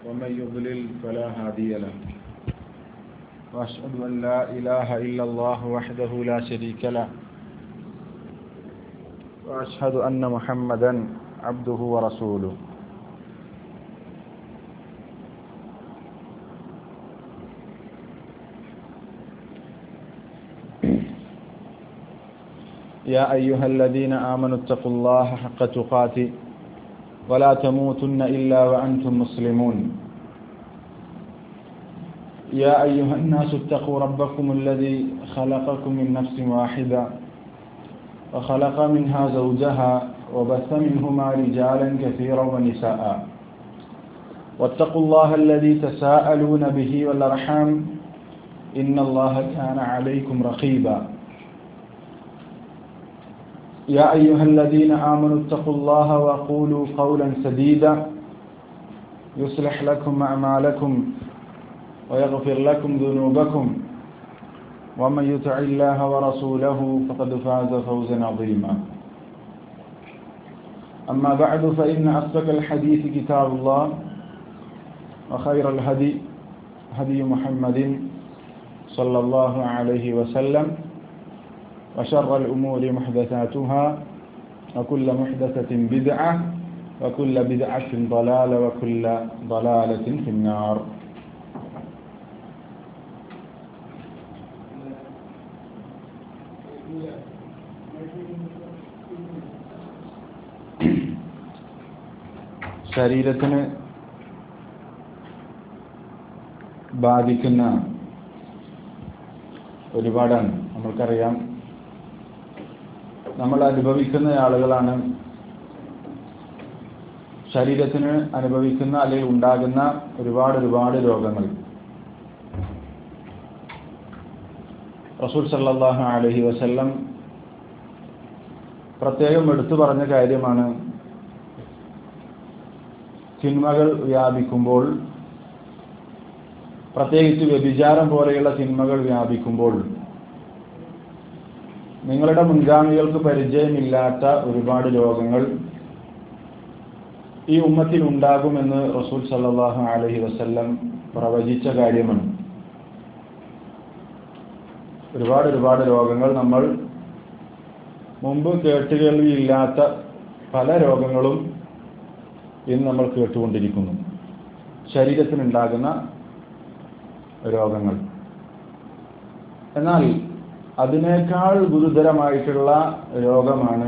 ومن يضلل فلا هادي له وأشهد أن لا إله إلا الله وحده لا شريك له وأشهد أن محمدا عبده ورسوله يا أيها الذين آمنوا اتقوا الله حق تقاته ولا تموتن إلا وأنتم مسلمون يا أيها الناس اتقوا ربكم الذي خلقكم من نفس واحدة وخلق منها زوجها وبث منهما رجالا كثيرا ونساء واتقوا الله الذي تساءلون به والأرحام إن الله كان عليكم رقيبا يا أيها الذين آمنوا اتقوا الله وقولوا قولا سديدا يصلح لكم أعمالكم ويغفر لكم ذنوبكم ومن يطع الله ورسوله فقد فاز فوزا عظيما أما بعد فإن أصدق الحديث كتاب الله وخير الهدي هدي محمد صلى الله عليه وسلم وشر الأمور محدثاتها وكل محدثة بدعة وكل بدعة ضلالة وكل ضلالة في النار ശരീരത്തിന് ബാധിക്കുന്ന ഒരുപാടാണ് നമ്മൾക്കറിയാം നമ്മൾ അനുഭവിക്കുന്ന ആളുകളാണ് ശരീരത്തിന് അനുഭവിക്കുന്ന അല്ലെങ്കിൽ ഉണ്ടാകുന്ന ഒരുപാട് ഒരുപാട് രോഗങ്ങൾ റസൂൽ സല്ലാഹു അലഹി വസല്ലം പ്രത്യേകം എടുത്തു പറഞ്ഞ കാര്യമാണ് തിന്മകൾ വ്യാപിക്കുമ്പോൾ പ്രത്യേകിച്ച് വ്യഭിചാരം പോലെയുള്ള തിന്മകൾ വ്യാപിക്കുമ്പോൾ നിങ്ങളുടെ മുൻഗാമികൾക്ക് പരിചയമില്ലാത്ത ഒരുപാട് രോഗങ്ങൾ ഈ ഉമ്മത്തിൽ ഉണ്ടാകുമെന്ന് റസൂൽ സല്ലാഹു അലഹി വസ്ല്ലം പ്രവചിച്ച കാര്യമാണ് ഒരുപാട് ഒരുപാട് രോഗങ്ങൾ നമ്മൾ മുമ്പ് കേട്ടുകേൾവിയില്ലാത്ത പല രോഗങ്ങളും ഇന്ന് നമ്മൾ കേട്ടുകൊണ്ടിരിക്കുന്നു ശരീരത്തിനുണ്ടാകുന്ന രോഗങ്ങൾ എന്നാൽ അതിനേക്കാൾ ഗുരുതരമായിട്ടുള്ള രോഗമാണ്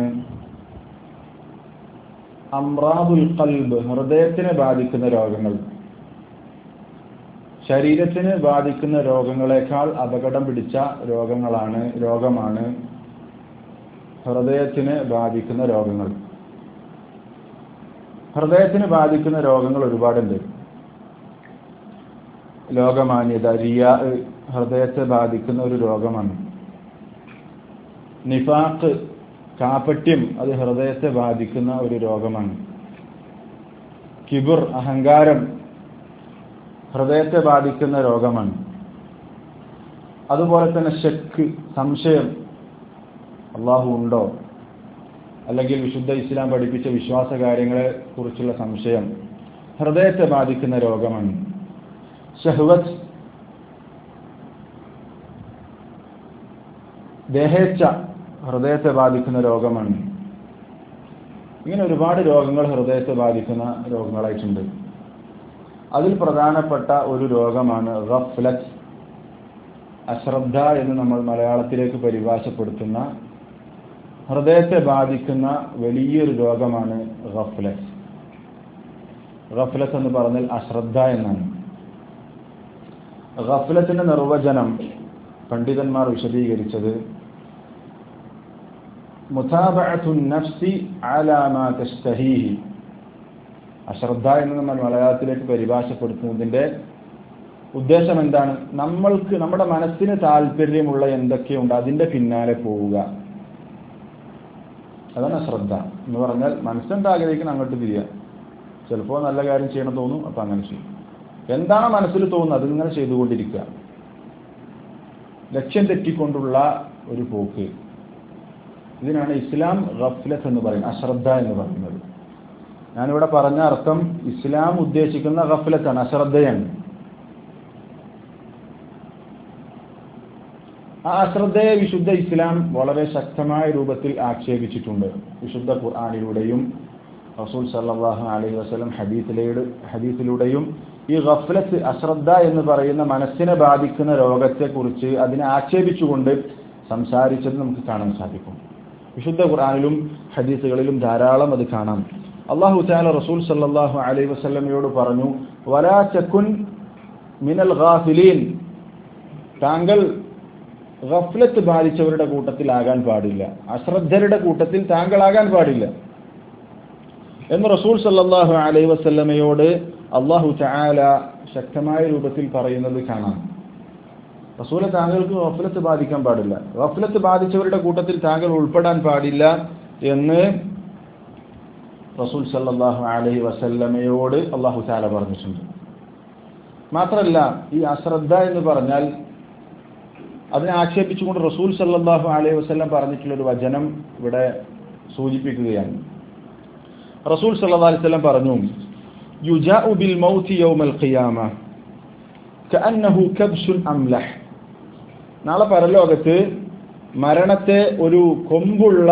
അമ്രാദുൽ കൽബ് ഹൃദയത്തിനെ ബാധിക്കുന്ന രോഗങ്ങൾ ശരീരത്തിന് ബാധിക്കുന്ന രോഗങ്ങളെക്കാൾ അപകടം പിടിച്ച രോഗങ്ങളാണ് രോഗമാണ് ഹൃദയത്തിന് ബാധിക്കുന്ന രോഗങ്ങൾ ഹൃദയത്തിന് ബാധിക്കുന്ന രോഗങ്ങൾ ഒരുപാടുണ്ട് ലോകമാന്യത റിയ ഹൃദയത്തെ ബാധിക്കുന്ന ഒരു രോഗമാണ് നിഫാഖ് കാപ്പട്യം അത് ഹൃദയത്തെ ബാധിക്കുന്ന ഒരു രോഗമാണ് കിബുർ അഹങ്കാരം ഹൃദയത്തെ ബാധിക്കുന്ന രോഗമാണ് അതുപോലെ തന്നെ ഷെക്ക് സംശയം അള്ളാഹു ഉണ്ടോ അല്ലെങ്കിൽ വിശുദ്ധ ഇസ്ലാം പഠിപ്പിച്ച വിശ്വാസ കാര്യങ്ങളെ കുറിച്ചുള്ള സംശയം ഹൃദയത്തെ ബാധിക്കുന്ന രോഗമാണ് ഷഹ്വത്ത് ദേഹേച്ഛ ഹൃദയത്തെ ബാധിക്കുന്ന രോഗമാണ് ഇങ്ങനെ ഒരുപാട് രോഗങ്ങൾ ഹൃദയത്തെ ബാധിക്കുന്ന രോഗങ്ങളായിട്ടുണ്ട് അതിൽ പ്രധാനപ്പെട്ട ഒരു രോഗമാണ് ഗഫ്ലത്ത് അശ്രദ്ധ എന്ന് നമ്മൾ മലയാളത്തിലേക്ക് പരിഭാഷപ്പെടുത്തുന്ന ഹൃദയത്തെ ബാധിക്കുന്ന വലിയൊരു രോഗമാണ് ഗഫ്ലത്ത് ഗഫ്ലത്ത് എന്ന് പറഞ്ഞാൽ അശ്രദ്ധ എന്നാണ് ഗഫ്ലത്തിന്റെ നിർവചനം പണ്ഡിതന്മാർ വിശദീകരിച്ചത് അശ്രദ്ധ എന്ന് നമ്മൾ മലയാളത്തിലേക്ക് പരിഭാഷപ്പെടുത്തുന്നതിന്റെ ഉദ്ദേശം എന്താണ് നമ്മൾക്ക് നമ്മുടെ മനസ്സിന് താല്പര്യമുള്ള എന്തൊക്കെയുണ്ട് അതിന്റെ പിന്നാലെ പോവുക അതാണ് അശ്രദ്ധ എന്ന് പറഞ്ഞാൽ മനസ്സെന്താ ആഗ്രഹിക്കണം അങ്ങോട്ട് തിരിയുക ചിലപ്പോൾ നല്ല കാര്യം ചെയ്യണം തോന്നും അപ്പൊ അങ്ങനെ ചെയ്യും എന്താണ് മനസ്സിൽ തോന്നുന്നത് അതിങ്ങനെ ചെയ്തുകൊണ്ടിരിക്കുക ലക്ഷ്യം തെറ്റിക്കൊണ്ടുള്ള ഒരു പോക്ക് ഇതിനാണ് ഇസ്ലാം ഗഫ്ലത്ത് എന്ന് പറയുന്നത് അശ്രദ്ധ എന്ന് പറയുന്നത് ഞാനിവിടെ പറഞ്ഞ അർത്ഥം ഇസ്ലാം ഉദ്ദേശിക്കുന്ന ഗഫലത്താണ് അശ്രദ്ധയാണ് ആ അശ്രദ്ധയെ വിശുദ്ധ ഇസ്ലാം വളരെ ശക്തമായ രൂപത്തിൽ ആക്ഷേപിച്ചിട്ടുണ്ട് വിശുദ്ധ ഖുർആാനിലൂടെയും റസൂൽ സല്ലാഹു അലൈഹി വസ്ലം ഹദീസിലൂടെ ഹദീസിലൂടെയും ഈ ഗഫലത്ത് അശ്രദ്ധ എന്ന് പറയുന്ന മനസ്സിനെ ബാധിക്കുന്ന രോഗത്തെക്കുറിച്ച് അതിനെ ആക്ഷേപിച്ചുകൊണ്ട് സംസാരിച്ചത് നമുക്ക് കാണാൻ സാധിക്കും വിശുദ്ധ ഖുർആാനിലും ഹദീസുകളിലും ധാരാളം അത് കാണാം അള്ളാഹു താല റസൂൽ സല്ലാഹു അലൈഹി വസ്ലമയോട് പറഞ്ഞു വലാ ചക്കുൻ മിനൽ ഗാഫിലീൻ താങ്കൾ ഗഫ്ലത്ത് ബാധിച്ചവരുടെ കൂട്ടത്തിലാകാൻ പാടില്ല അശ്രദ്ധരുടെ കൂട്ടത്തിൽ താങ്കളാകാൻ പാടില്ല എന്ന് റസൂൽ സല്ലാഹു അലൈഹി വസല്ലമയോട് അള്ളാഹു ചായാല ശക്തമായ രൂപത്തിൽ പറയുന്നത് കാണാം റസൂലെ താങ്കൾക്ക് ഗഫലത്ത് ബാധിക്കാൻ പാടില്ല ഗഫലത്ത് ബാധിച്ചവരുടെ കൂട്ടത്തിൽ താങ്കൾ ഉൾപ്പെടാൻ പാടില്ല എന്ന് റസൂൽ സല്ലാഹു അലൈഹി വസല്ലമയോട് അള്ളാഹു ചാല പറഞ്ഞിട്ടുണ്ട് മാത്രമല്ല ഈ അശ്രദ്ധ എന്ന് പറഞ്ഞാൽ അതിനെ ആക്ഷേപിച്ചുകൊണ്ട് റസൂൽ സല്ലാഹു അലൈഹി വസ്ലം പറഞ്ഞിട്ടുള്ള ഒരു വചനം ഇവിടെ സൂചിപ്പിക്കുകയാണ് റസൂൽ സല്ലാ അലൈവല്ലം പറഞ്ഞു യുജാഉ ബിൽ മൗതി യൗമൽ ഖിയാമ കഅന്നഹു കബ്സുൻ അംലഹ് നാളെ പരലോകത്ത് മരണത്തെ ഒരു കൊമ്പുള്ള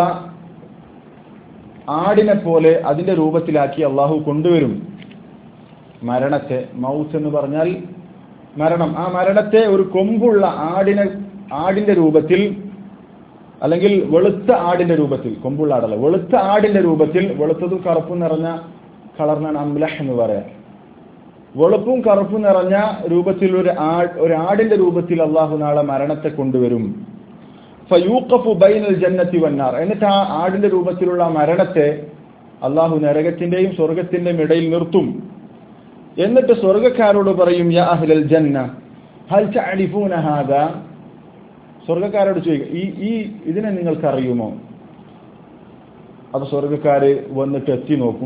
ആടിനെ പോലെ അതിന്റെ രൂപത്തിലാക്കി അള്ളാഹു കൊണ്ടുവരും മരണത്തെ മൗത്ത് എന്ന് പറഞ്ഞാൽ മരണം ആ മരണത്തെ ഒരു കൊമ്പുള്ള ആടിനെ ആടിന്റെ രൂപത്തിൽ അല്ലെങ്കിൽ വെളുത്ത ആടിന്റെ രൂപത്തിൽ കൊമ്പുള്ള ആടല്ല വെളുത്ത ആടിന്റെ രൂപത്തിൽ വെളുത്തതും കറുപ്പും നിറഞ്ഞ കളറിനാണ് അംലഹ് എന്ന് പറയാം വെളുപ്പും കറുപ്പും നിറഞ്ഞ രൂപത്തിൽ ഒരു ആ ഒരു ആടിന്റെ രൂപത്തിൽ അള്ളാഹു നാളെ മരണത്തെ കൊണ്ടുവരും ഫയൂഖഫു ബൈനൽ ജന്നത്തി വന്നാർ എന്നിട്ട് ആ ആടിന്റെ രൂപത്തിലുള്ള മരണത്തെ അള്ളാഹു നരകത്തിന്റെയും സ്വർഗത്തിന്റെയും ഇടയിൽ നിർത്തും എന്നിട്ട് സ്വർഗക്കാരോട് പറയും യാ അഹ്ലൽ ജന്ന ഹൽ തഅരിഫൂന ഹാദാ സ്വർഗക്കാരോട് ചോദിക്കും ഈ ഈ ഇതിനെ നിങ്ങൾക്ക് അറിയുമോ അപ്പൊ സ്വർഗക്കാര് വന്നിട്ട് എത്തി നോക്കും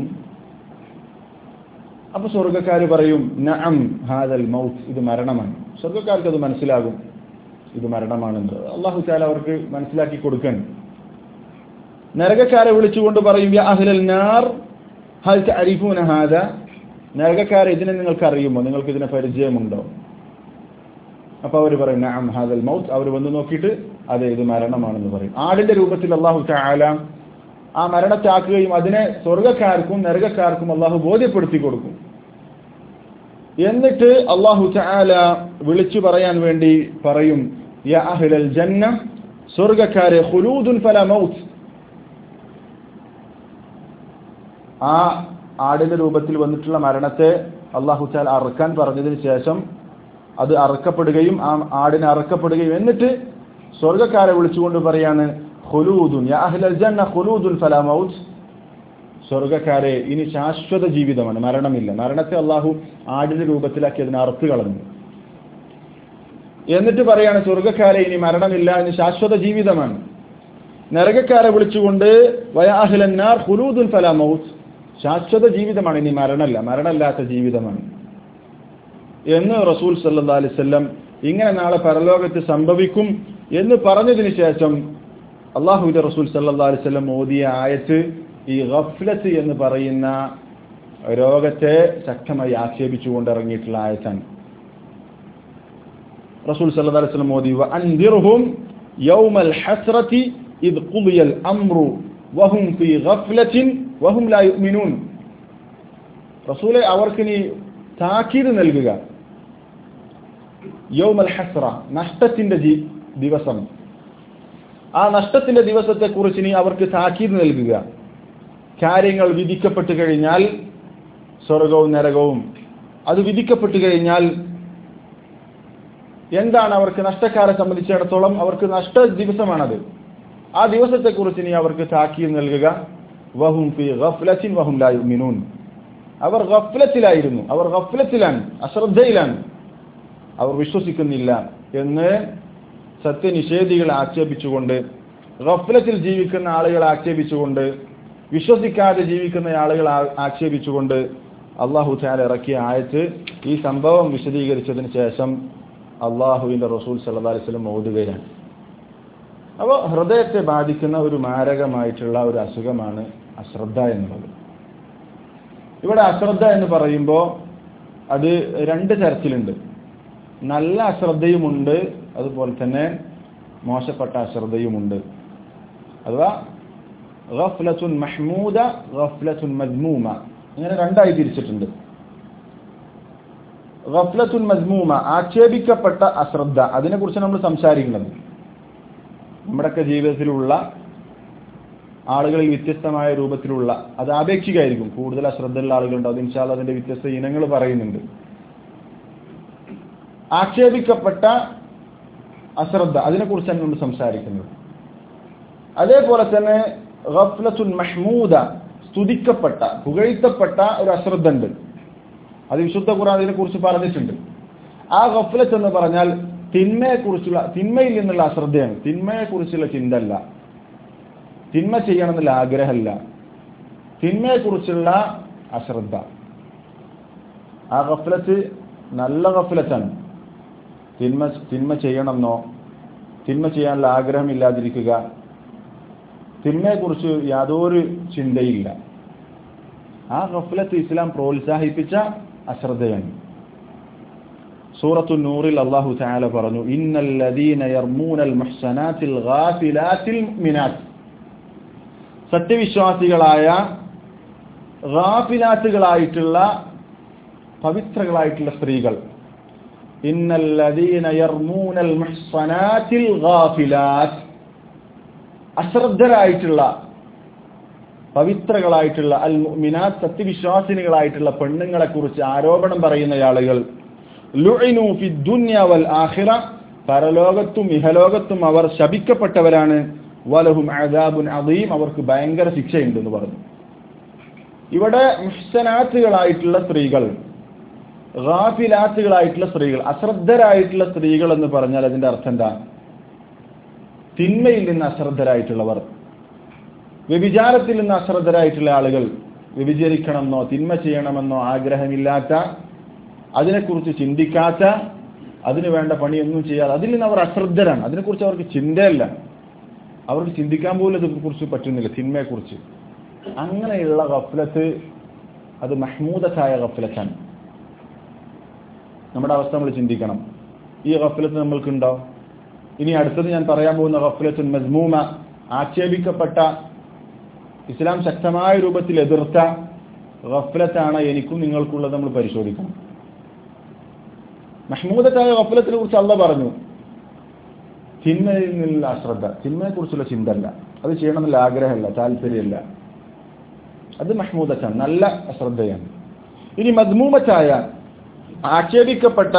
അപ്പൊ സ്വർഗക്കാര് പറയും നഅം ഹാദൽ മൗത്ത് ഇത് മരണമാണ് സ്വർഗക്കാർക്ക് അത് മനസ്സിലാകും ഇത് മരണമാണെന്ന് അള്ളാഹു താല അവർക്ക് മനസ്സിലാക്കി കൊടുക്കാൻ നരകക്കാരെ വിളിച്ചുകൊണ്ട് പറയും യാ അഹ്ലൽ നാർ ഹൽ തഅരിഫൂന ഹാദാ നരകക്കാരെ ഇതിനെ നിങ്ങൾക്ക് അറിയുമോ നിങ്ങൾക്ക് ഇതിനെ പരിചയമുണ്ടോ അപ്പൊ അവർ പറയും നഅം ഹാദൽ മൗത്ത് അവർ വന്ന് നോക്കിയിട്ട് അതെ ഇത് മരണമാണെന്ന് പറയും ആടിന്റെ രൂപത്തിൽ അള്ളാഹു താല ആ മരണത്താക്കുകയും അതിനെ സ്വർഗക്കാർക്കും നരകക്കാർക്കും അള്ളാഹു ബോധ്യപ്പെടുത്തി കൊടുക്കും എന്നിട്ട് അള്ളാഹു താല വിളിച്ചു പറയാൻ വേണ്ടി പറയും യാ അഹ്ലൽ ജന്ന സ്വർഗക്കാരെ ഖുലൂദുൻ ഫല മൗത്ത് ആ ആടിന്റെ രൂപത്തിൽ വന്നിട്ടുള്ള മരണത്തെ അള്ളാഹു താൽ അറുക്കാൻ പറഞ്ഞതിന് ശേഷം അത് അറുക്കപ്പെടുകയും ആ ആടിനെ അറുക്കപ്പെടുകയും എന്നിട്ട് സ്വർഗക്കാരെ വിളിച്ചുകൊണ്ട് പറയാണ് ഖുലൂദുൻ യാ അഹ്ലൽ ജന്ന ഖുലൂദുൻ ഫലാ മൗത്ത് സ്വർഗക്കാരെ ഇനി ശാശ്വത ജീവിതമാണ് മരണമില്ല മരണത്തെ അള്ളാഹു ആടിന്റെ രൂപത്തിലാക്കി അതിനെ അറുത്ത് കളഞ്ഞു എന്നിട്ട് പറയാണ് സ്വർഗക്കാരെ ഇനി മരണമില്ല ഇനി ശാശ്വത ജീവിതമാണ് നരകക്കാരെ വിളിച്ചുകൊണ്ട് വയാഹ്ലന്നാർ ഖുലൂദുൻ ഫലാ മൗത്ത് ശാശ്വത ജീവിതമാണ് ഇനി മരണമല്ല മരണമില്ലാത്ത ജീവിതമാണ് എന്ന് റസൂൽ സല്ലാ അലിസ്ല്ലം ഇങ്ങനെ നാളെ പരലോകത്ത് സംഭവിക്കും എന്ന് പറഞ്ഞതിന് ശേഷം അള്ളാഹുവിന്റെ റസൂൽ സല്ലാ അലിസ്ല്ലം ഓതിയ ആയത്ത് ഈ ഗഫ്ലത്ത് എന്ന് പറയുന്ന രോഗത്തെ ശക്തമായി ആക്ഷേപിച്ചുകൊണ്ട് ഇറങ്ങിയിട്ടുള്ള ആയത്താണ് റസൂൽ സല്ലാ അലിസ്ലം മോദി അൻദിർഹും യൗമൽ ഹസ്രത്തി ഇത് ഖുദിയൽ അംറു വഹും ഫി ഗഫ്ലത്തിൻ വഹും ലാ യുഅ്മിനൂൻ റസൂലെ അവർക്കിനി താക്കീത് നൽകുക യൗമൽ ഹസ്ര നഷ്ടത്തിന്റെ ജി ദിവസം ആ നഷ്ടത്തിന്റെ ദിവസത്തെ കുറിച്ച് ഇനി അവർക്ക് താക്കീത് നൽകുക കാര്യങ്ങൾ വിധിക്കപ്പെട്ടു കഴിഞ്ഞാൽ സ്വർഗവും നരകവും അത് വിധിക്കപ്പെട്ടു കഴിഞ്ഞാൽ എന്താണ് അവർക്ക് നഷ്ടക്കാരെ സംബന്ധിച്ചിടത്തോളം അവർക്ക് നഷ്ട ദിവസമാണത് ആ ദിവസത്തെക്കുറിച്ച് ഇനി അവർക്ക് താക്കീത് നൽകുക വഹും ഫി ഗഫ്ലത്തിൻ വഹും ലാ യുഅ്മിനൂൻ അവർ ഗഫ്ലത്തിലായിരുന്നു അവർ ഗഫ്ലത്തിലാണ് അശ്രദ്ധയിലാണ് അവർ വിശ്വസിക്കുന്നില്ല എന്ന് സത്യനിഷേധികളെ ആക്ഷേപിച്ചുകൊണ്ട് ഗഫ്ലത്തിൽ ജീവിക്കുന്ന ആളുകളെ ആക്ഷേപിച്ചുകൊണ്ട് വിശ്വസിക്കാതെ ജീവിക്കുന്ന ആളുകൾ ആക്ഷേപിച്ചുകൊണ്ട് അള്ളാഹു ചാല ഇറക്കിയ ആയത്ത് ഈ സംഭവം വിശദീകരിച്ചതിന് ശേഷം അള്ളാഹുവിന്റെ റസൂൽ സല്ലാ അലിസ്ലം ഓതുകയാണ് അപ്പോൾ ഹൃദയത്തെ ബാധിക്കുന്ന ഒരു മാരകമായിട്ടുള്ള ഒരു അസുഖമാണ് അശ്രദ്ധ എന്നുള്ളത് ഇവിടെ അശ്രദ്ധ എന്ന് പറയുമ്പോൾ അത് രണ്ട് തരത്തിലുണ്ട് നല്ല അശ്രദ്ധയുമുണ്ട് അതുപോലെ തന്നെ മോശപ്പെട്ട അശ്രദ്ധയുമുണ്ട് അഥവാ ഗഫ്ലത്തുൻ മഹ്മൂദ ഗഫ്ലത്തുൻ മദ്മൂമ ഇങ്ങനെ രണ്ടായി തിരിച്ചിട്ടുണ്ട് ഗഫ്ലത്തുൻ മദ്മൂമ ആക്ഷേപിക്കപ്പെട്ട അശ്രദ്ധ അതിനെക്കുറിച്ച് നമ്മൾ സംസാരിക്കുന്നത് നമ്മുടെയൊക്കെ ജീവിതത്തിലുള്ള ആളുകളിൽ വ്യത്യസ്തമായ രൂപത്തിലുള്ള അത് ആപേക്ഷികമായിരിക്കും കൂടുതൽ അശ്രദ്ധയുള്ള ആളുകളുണ്ട് അത് ഇൻഷാല് അതിന്റെ വ്യത്യസ്ത ഇനങ്ങൾ പറയുന്നുണ്ട് ആക്ഷേപിക്കപ്പെട്ട അശ്രദ്ധ അതിനെക്കുറിച്ചാണ് നമ്മൾ സംസാരിക്കുന്നത് അതേപോലെ തന്നെ ഗഫ്ലത്തുൻ മഹ്മൂദ സ്തുതിക്കപ്പെട്ട പുകഴ്ത്തപ്പെട്ട ഒരു അശ്രദ്ധ ഉണ്ട് അത് വിശുദ്ധ ഖുർആൻ അതിനെ കുറിച്ച് പറഞ്ഞിട്ടുണ്ട് ആ ഗഫ്ലത്ത് എന്ന് പറഞ്ഞാൽ തിന്മയെക്കുറിച്ചുള്ള തിന്മയിൽ നിന്നുള്ള അശ്രദ്ധയാണ് തിന്മയെക്കുറിച്ചുള്ള ചിന്ത അല്ല തിന്മ ചെയ്യണമെന്നുള്ള ആഗ്രഹമല്ല തിന്മയെക്കുറിച്ചുള്ള അശ്രദ്ധ ആ ഗഫ്ലത്ത് നല്ല ഗഫ്ലത്താണ് തിന്മ തിന്മ ചെയ്യണമെന്നോ തിന്മ ചെയ്യാനുള്ള ആഗ്രഹമില്ലാതിരിക്കുക തിന്മയെക്കുറിച്ച് യാതൊരു ചിന്തയില്ല ആ ഗഫ്ലത്ത് ഇസ്ലാം പ്രോത്സാഹിപ്പിച്ച അശ്രദ്ധയാണ് സൂറത്തു നൂറിൽ അള്ളാഹു തആല പറഞ്ഞു ഇന്നല്ലദീന യർമൂനൽ മുഹ്സനാത്തിൽ ഗാഫിലാത്തിൽ മുഅ്മിനാത്ത് സത്യവിശ്വാസികളായ ഗാഫിലാത്തുകളായിട്ടുള്ള പവിത്രകളായിട്ടുള്ള സ്ത്രീകൾ ഇന്നല്ലദീന യർമൂനൽ മുഹ്സനാത്തിൽ ഗാഫിലാത്ത് അശ്രദ്ധരായിട്ടുള്ള പവിത്രകളായിട്ടുള്ള അൽ മുഅ്മിനാത്ത് സത്യവിശ്വാസിനികളായിട്ടുള്ള പെണ്ണുങ്ങളെ കുറിച്ച് ആരോപണം പറയുന്ന ആളുകൾ ലുഇനു ഫി ദുനിയ വൽ ആഖിറ പരലോകത്തും ഇഹലോകത്തും അവർ ശപിക്കപ്പെട്ടവരാണ് വലഹും അദാബുൻ അദീം അവർക്ക് ഭയങ്കര ശിക്ഷയുണ്ടെന്ന് പറഞ്ഞു ഇവിടെ മുഹ്സനാത്തുകളായിട്ടുള്ള സ്ത്രീകൾ ഗാഫിലാത്തുകളായിട്ടുള്ള സ്ത്രീകൾ അശ്രദ്ധരായിട്ടുള്ള സ്ത്രീകൾ എന്ന് പറഞ്ഞാൽ അതിന്റെ അർത്ഥം എന്താ തിന്മയിൽ നിന്ന് അശ്രദ്ധരായിട്ടുള്ളവർ വ്യഭിചാരത്തിൽ നിന്ന് അശ്രദ്ധരായിട്ടുള്ള ആളുകൾ വ്യഭിചരിക്കണമെന്നോ തിന്മ ചെയ്യണമെന്നോ ആഗ്രഹമില്ലാത്ത അതിനെക്കുറിച്ച് ചിന്തിക്കാത്ത അതിന് വേണ്ട പണിയൊന്നും ചെയ്യാതെ അതിൽ നിന്ന് അവർ അശ്രദ്ധരാണ് അതിനെക്കുറിച്ച് അവർക്ക് ചിന്തയല്ല അവർക്ക് ചിന്തിക്കാൻ പോലും ഇതിനെക്കുറിച്ച് പറ്റുന്നില്ല തിന്മയെക്കുറിച്ച് അങ്ങനെയുള്ള ഗഫ്ലത്ത് അത് മഹ്മൂദത്തായ ഗഫ്ലത്താണ് നമ്മുടെ അവസ്ഥ നമ്മൾ ചിന്തിക്കണം ഈ ഗഫ്ലത്ത് നമ്മൾക്കുണ്ടോ ഇനി അടുത്തത് ഞാൻ പറയാൻ പോകുന്ന ഗഫ്ലത്തുൻ മസ്മൂമ ആക്ഷേപിക്കപ്പെട്ട ഇസ്ലാം ശക്തമായ രൂപത്തിൽ എതിർത്ത ഗഫ്ലത്താണ് എനിക്കും നിങ്ങൾക്കുള്ളത് നമ്മൾ പരിശോധിക്കണം മഹ്മൂദത്തായ ഗഫ്ലത്തിനെ കുറിച്ച് അല്ല പറഞ്ഞു തിന്മയിൽ നിന്നുള്ള അശ്രദ്ധ തിന്മയെ കുറിച്ചുള്ള ചിന്ത അല്ല അത് ചെയ്യണമെന്നുള്ള ആഗ്രഹമല്ല താല്പര്യമല്ല അത് മഹ്മൂദത്താണ് നല്ല അശ്രദ്ധയാണ് ഇനി മദ്മൂമത്തായ ആക്ഷേപിക്കപ്പെട്ട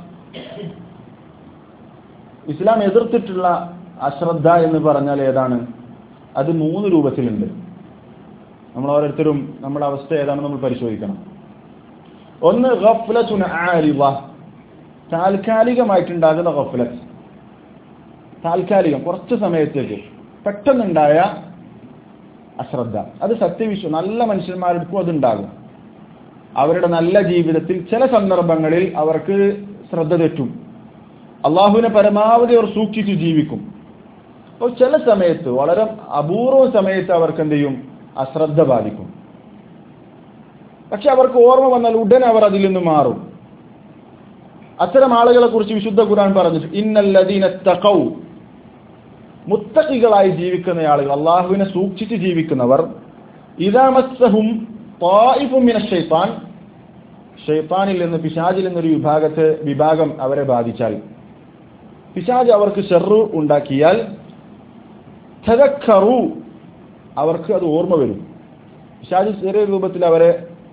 ഇസ്ലാം എതിർത്തിട്ടുള്ള അശ്രദ്ധ എന്ന് പറഞ്ഞാൽ ഏതാണ് അത് മൂന്ന് രൂപത്തിലുണ്ട് നമ്മൾ ഓരോരുത്തരും നമ്മുടെ അവസ്ഥ ഏതാണെന്ന് നമ്മൾ പരിശോധിക്കണം ഒന്ന് ഗഫ്ലത്തുൻ ആരിവ താൽക്കാലികമായിട്ടുണ്ടാകുന്ന ഗഫ്ലത്ത് താൽക്കാലികം കുറച്ച് സമയത്തേക്ക് പെട്ടെന്നുണ്ടായ അശ്രദ്ധ അത് സത്യവിശ്വ നല്ല മനുഷ്യന്മാർക്കും അതുണ്ടാകും അവരുടെ നല്ല ജീവിതത്തിൽ ചില സന്ദർഭങ്ങളിൽ അവർക്ക് ശ്രദ്ധ തെറ്റും അള്ളാഹുവിനെ പരമാവധി അവർ സൂക്ഷിച്ചു ജീവിക്കും അപ്പോൾ ചില സമയത്ത് വളരെ അപൂർവ സമയത്ത് അവർക്ക് എന്ത് ചെയ്യും അശ്രദ്ധ ബാധിക്കും പക്ഷെ അവർക്ക് ഓർമ്മ വന്നാൽ ഉടനെ അവർ അതിൽ നിന്ന് മാറും അത്തരം ആളുകളെ കുറിച്ച് വിശുദ്ധ ഖുർആൻ പറഞ്ഞിട്ട് ഇന്നല്ലദീന തഖൗ മുത്തഖികളായി ജീവിക്കുന്ന ആളുകൾ അള്ളാഹുവിനെ സൂക്ഷിച്ച് ജീവിക്കുന്നവർ ഇതാമസ്സഹും തായിഫും മിന ഷൈത്താൻ ഷെയ്ത്താനിൽ നിന്ന് പിശാജിൽ നിന്നൊരു വിഭാഗത്തെ വിഭാഗം അവരെ ബാധിച്ചാൽ പിശാജ് അവർക്ക് ഷെറു ഉണ്ടാക്കിയാൽ തദക്കറു അവർക്ക് അത് ഓർമ്മ വരും പിശാജ് ചെറിയ രൂപത്തിൽ അവരെ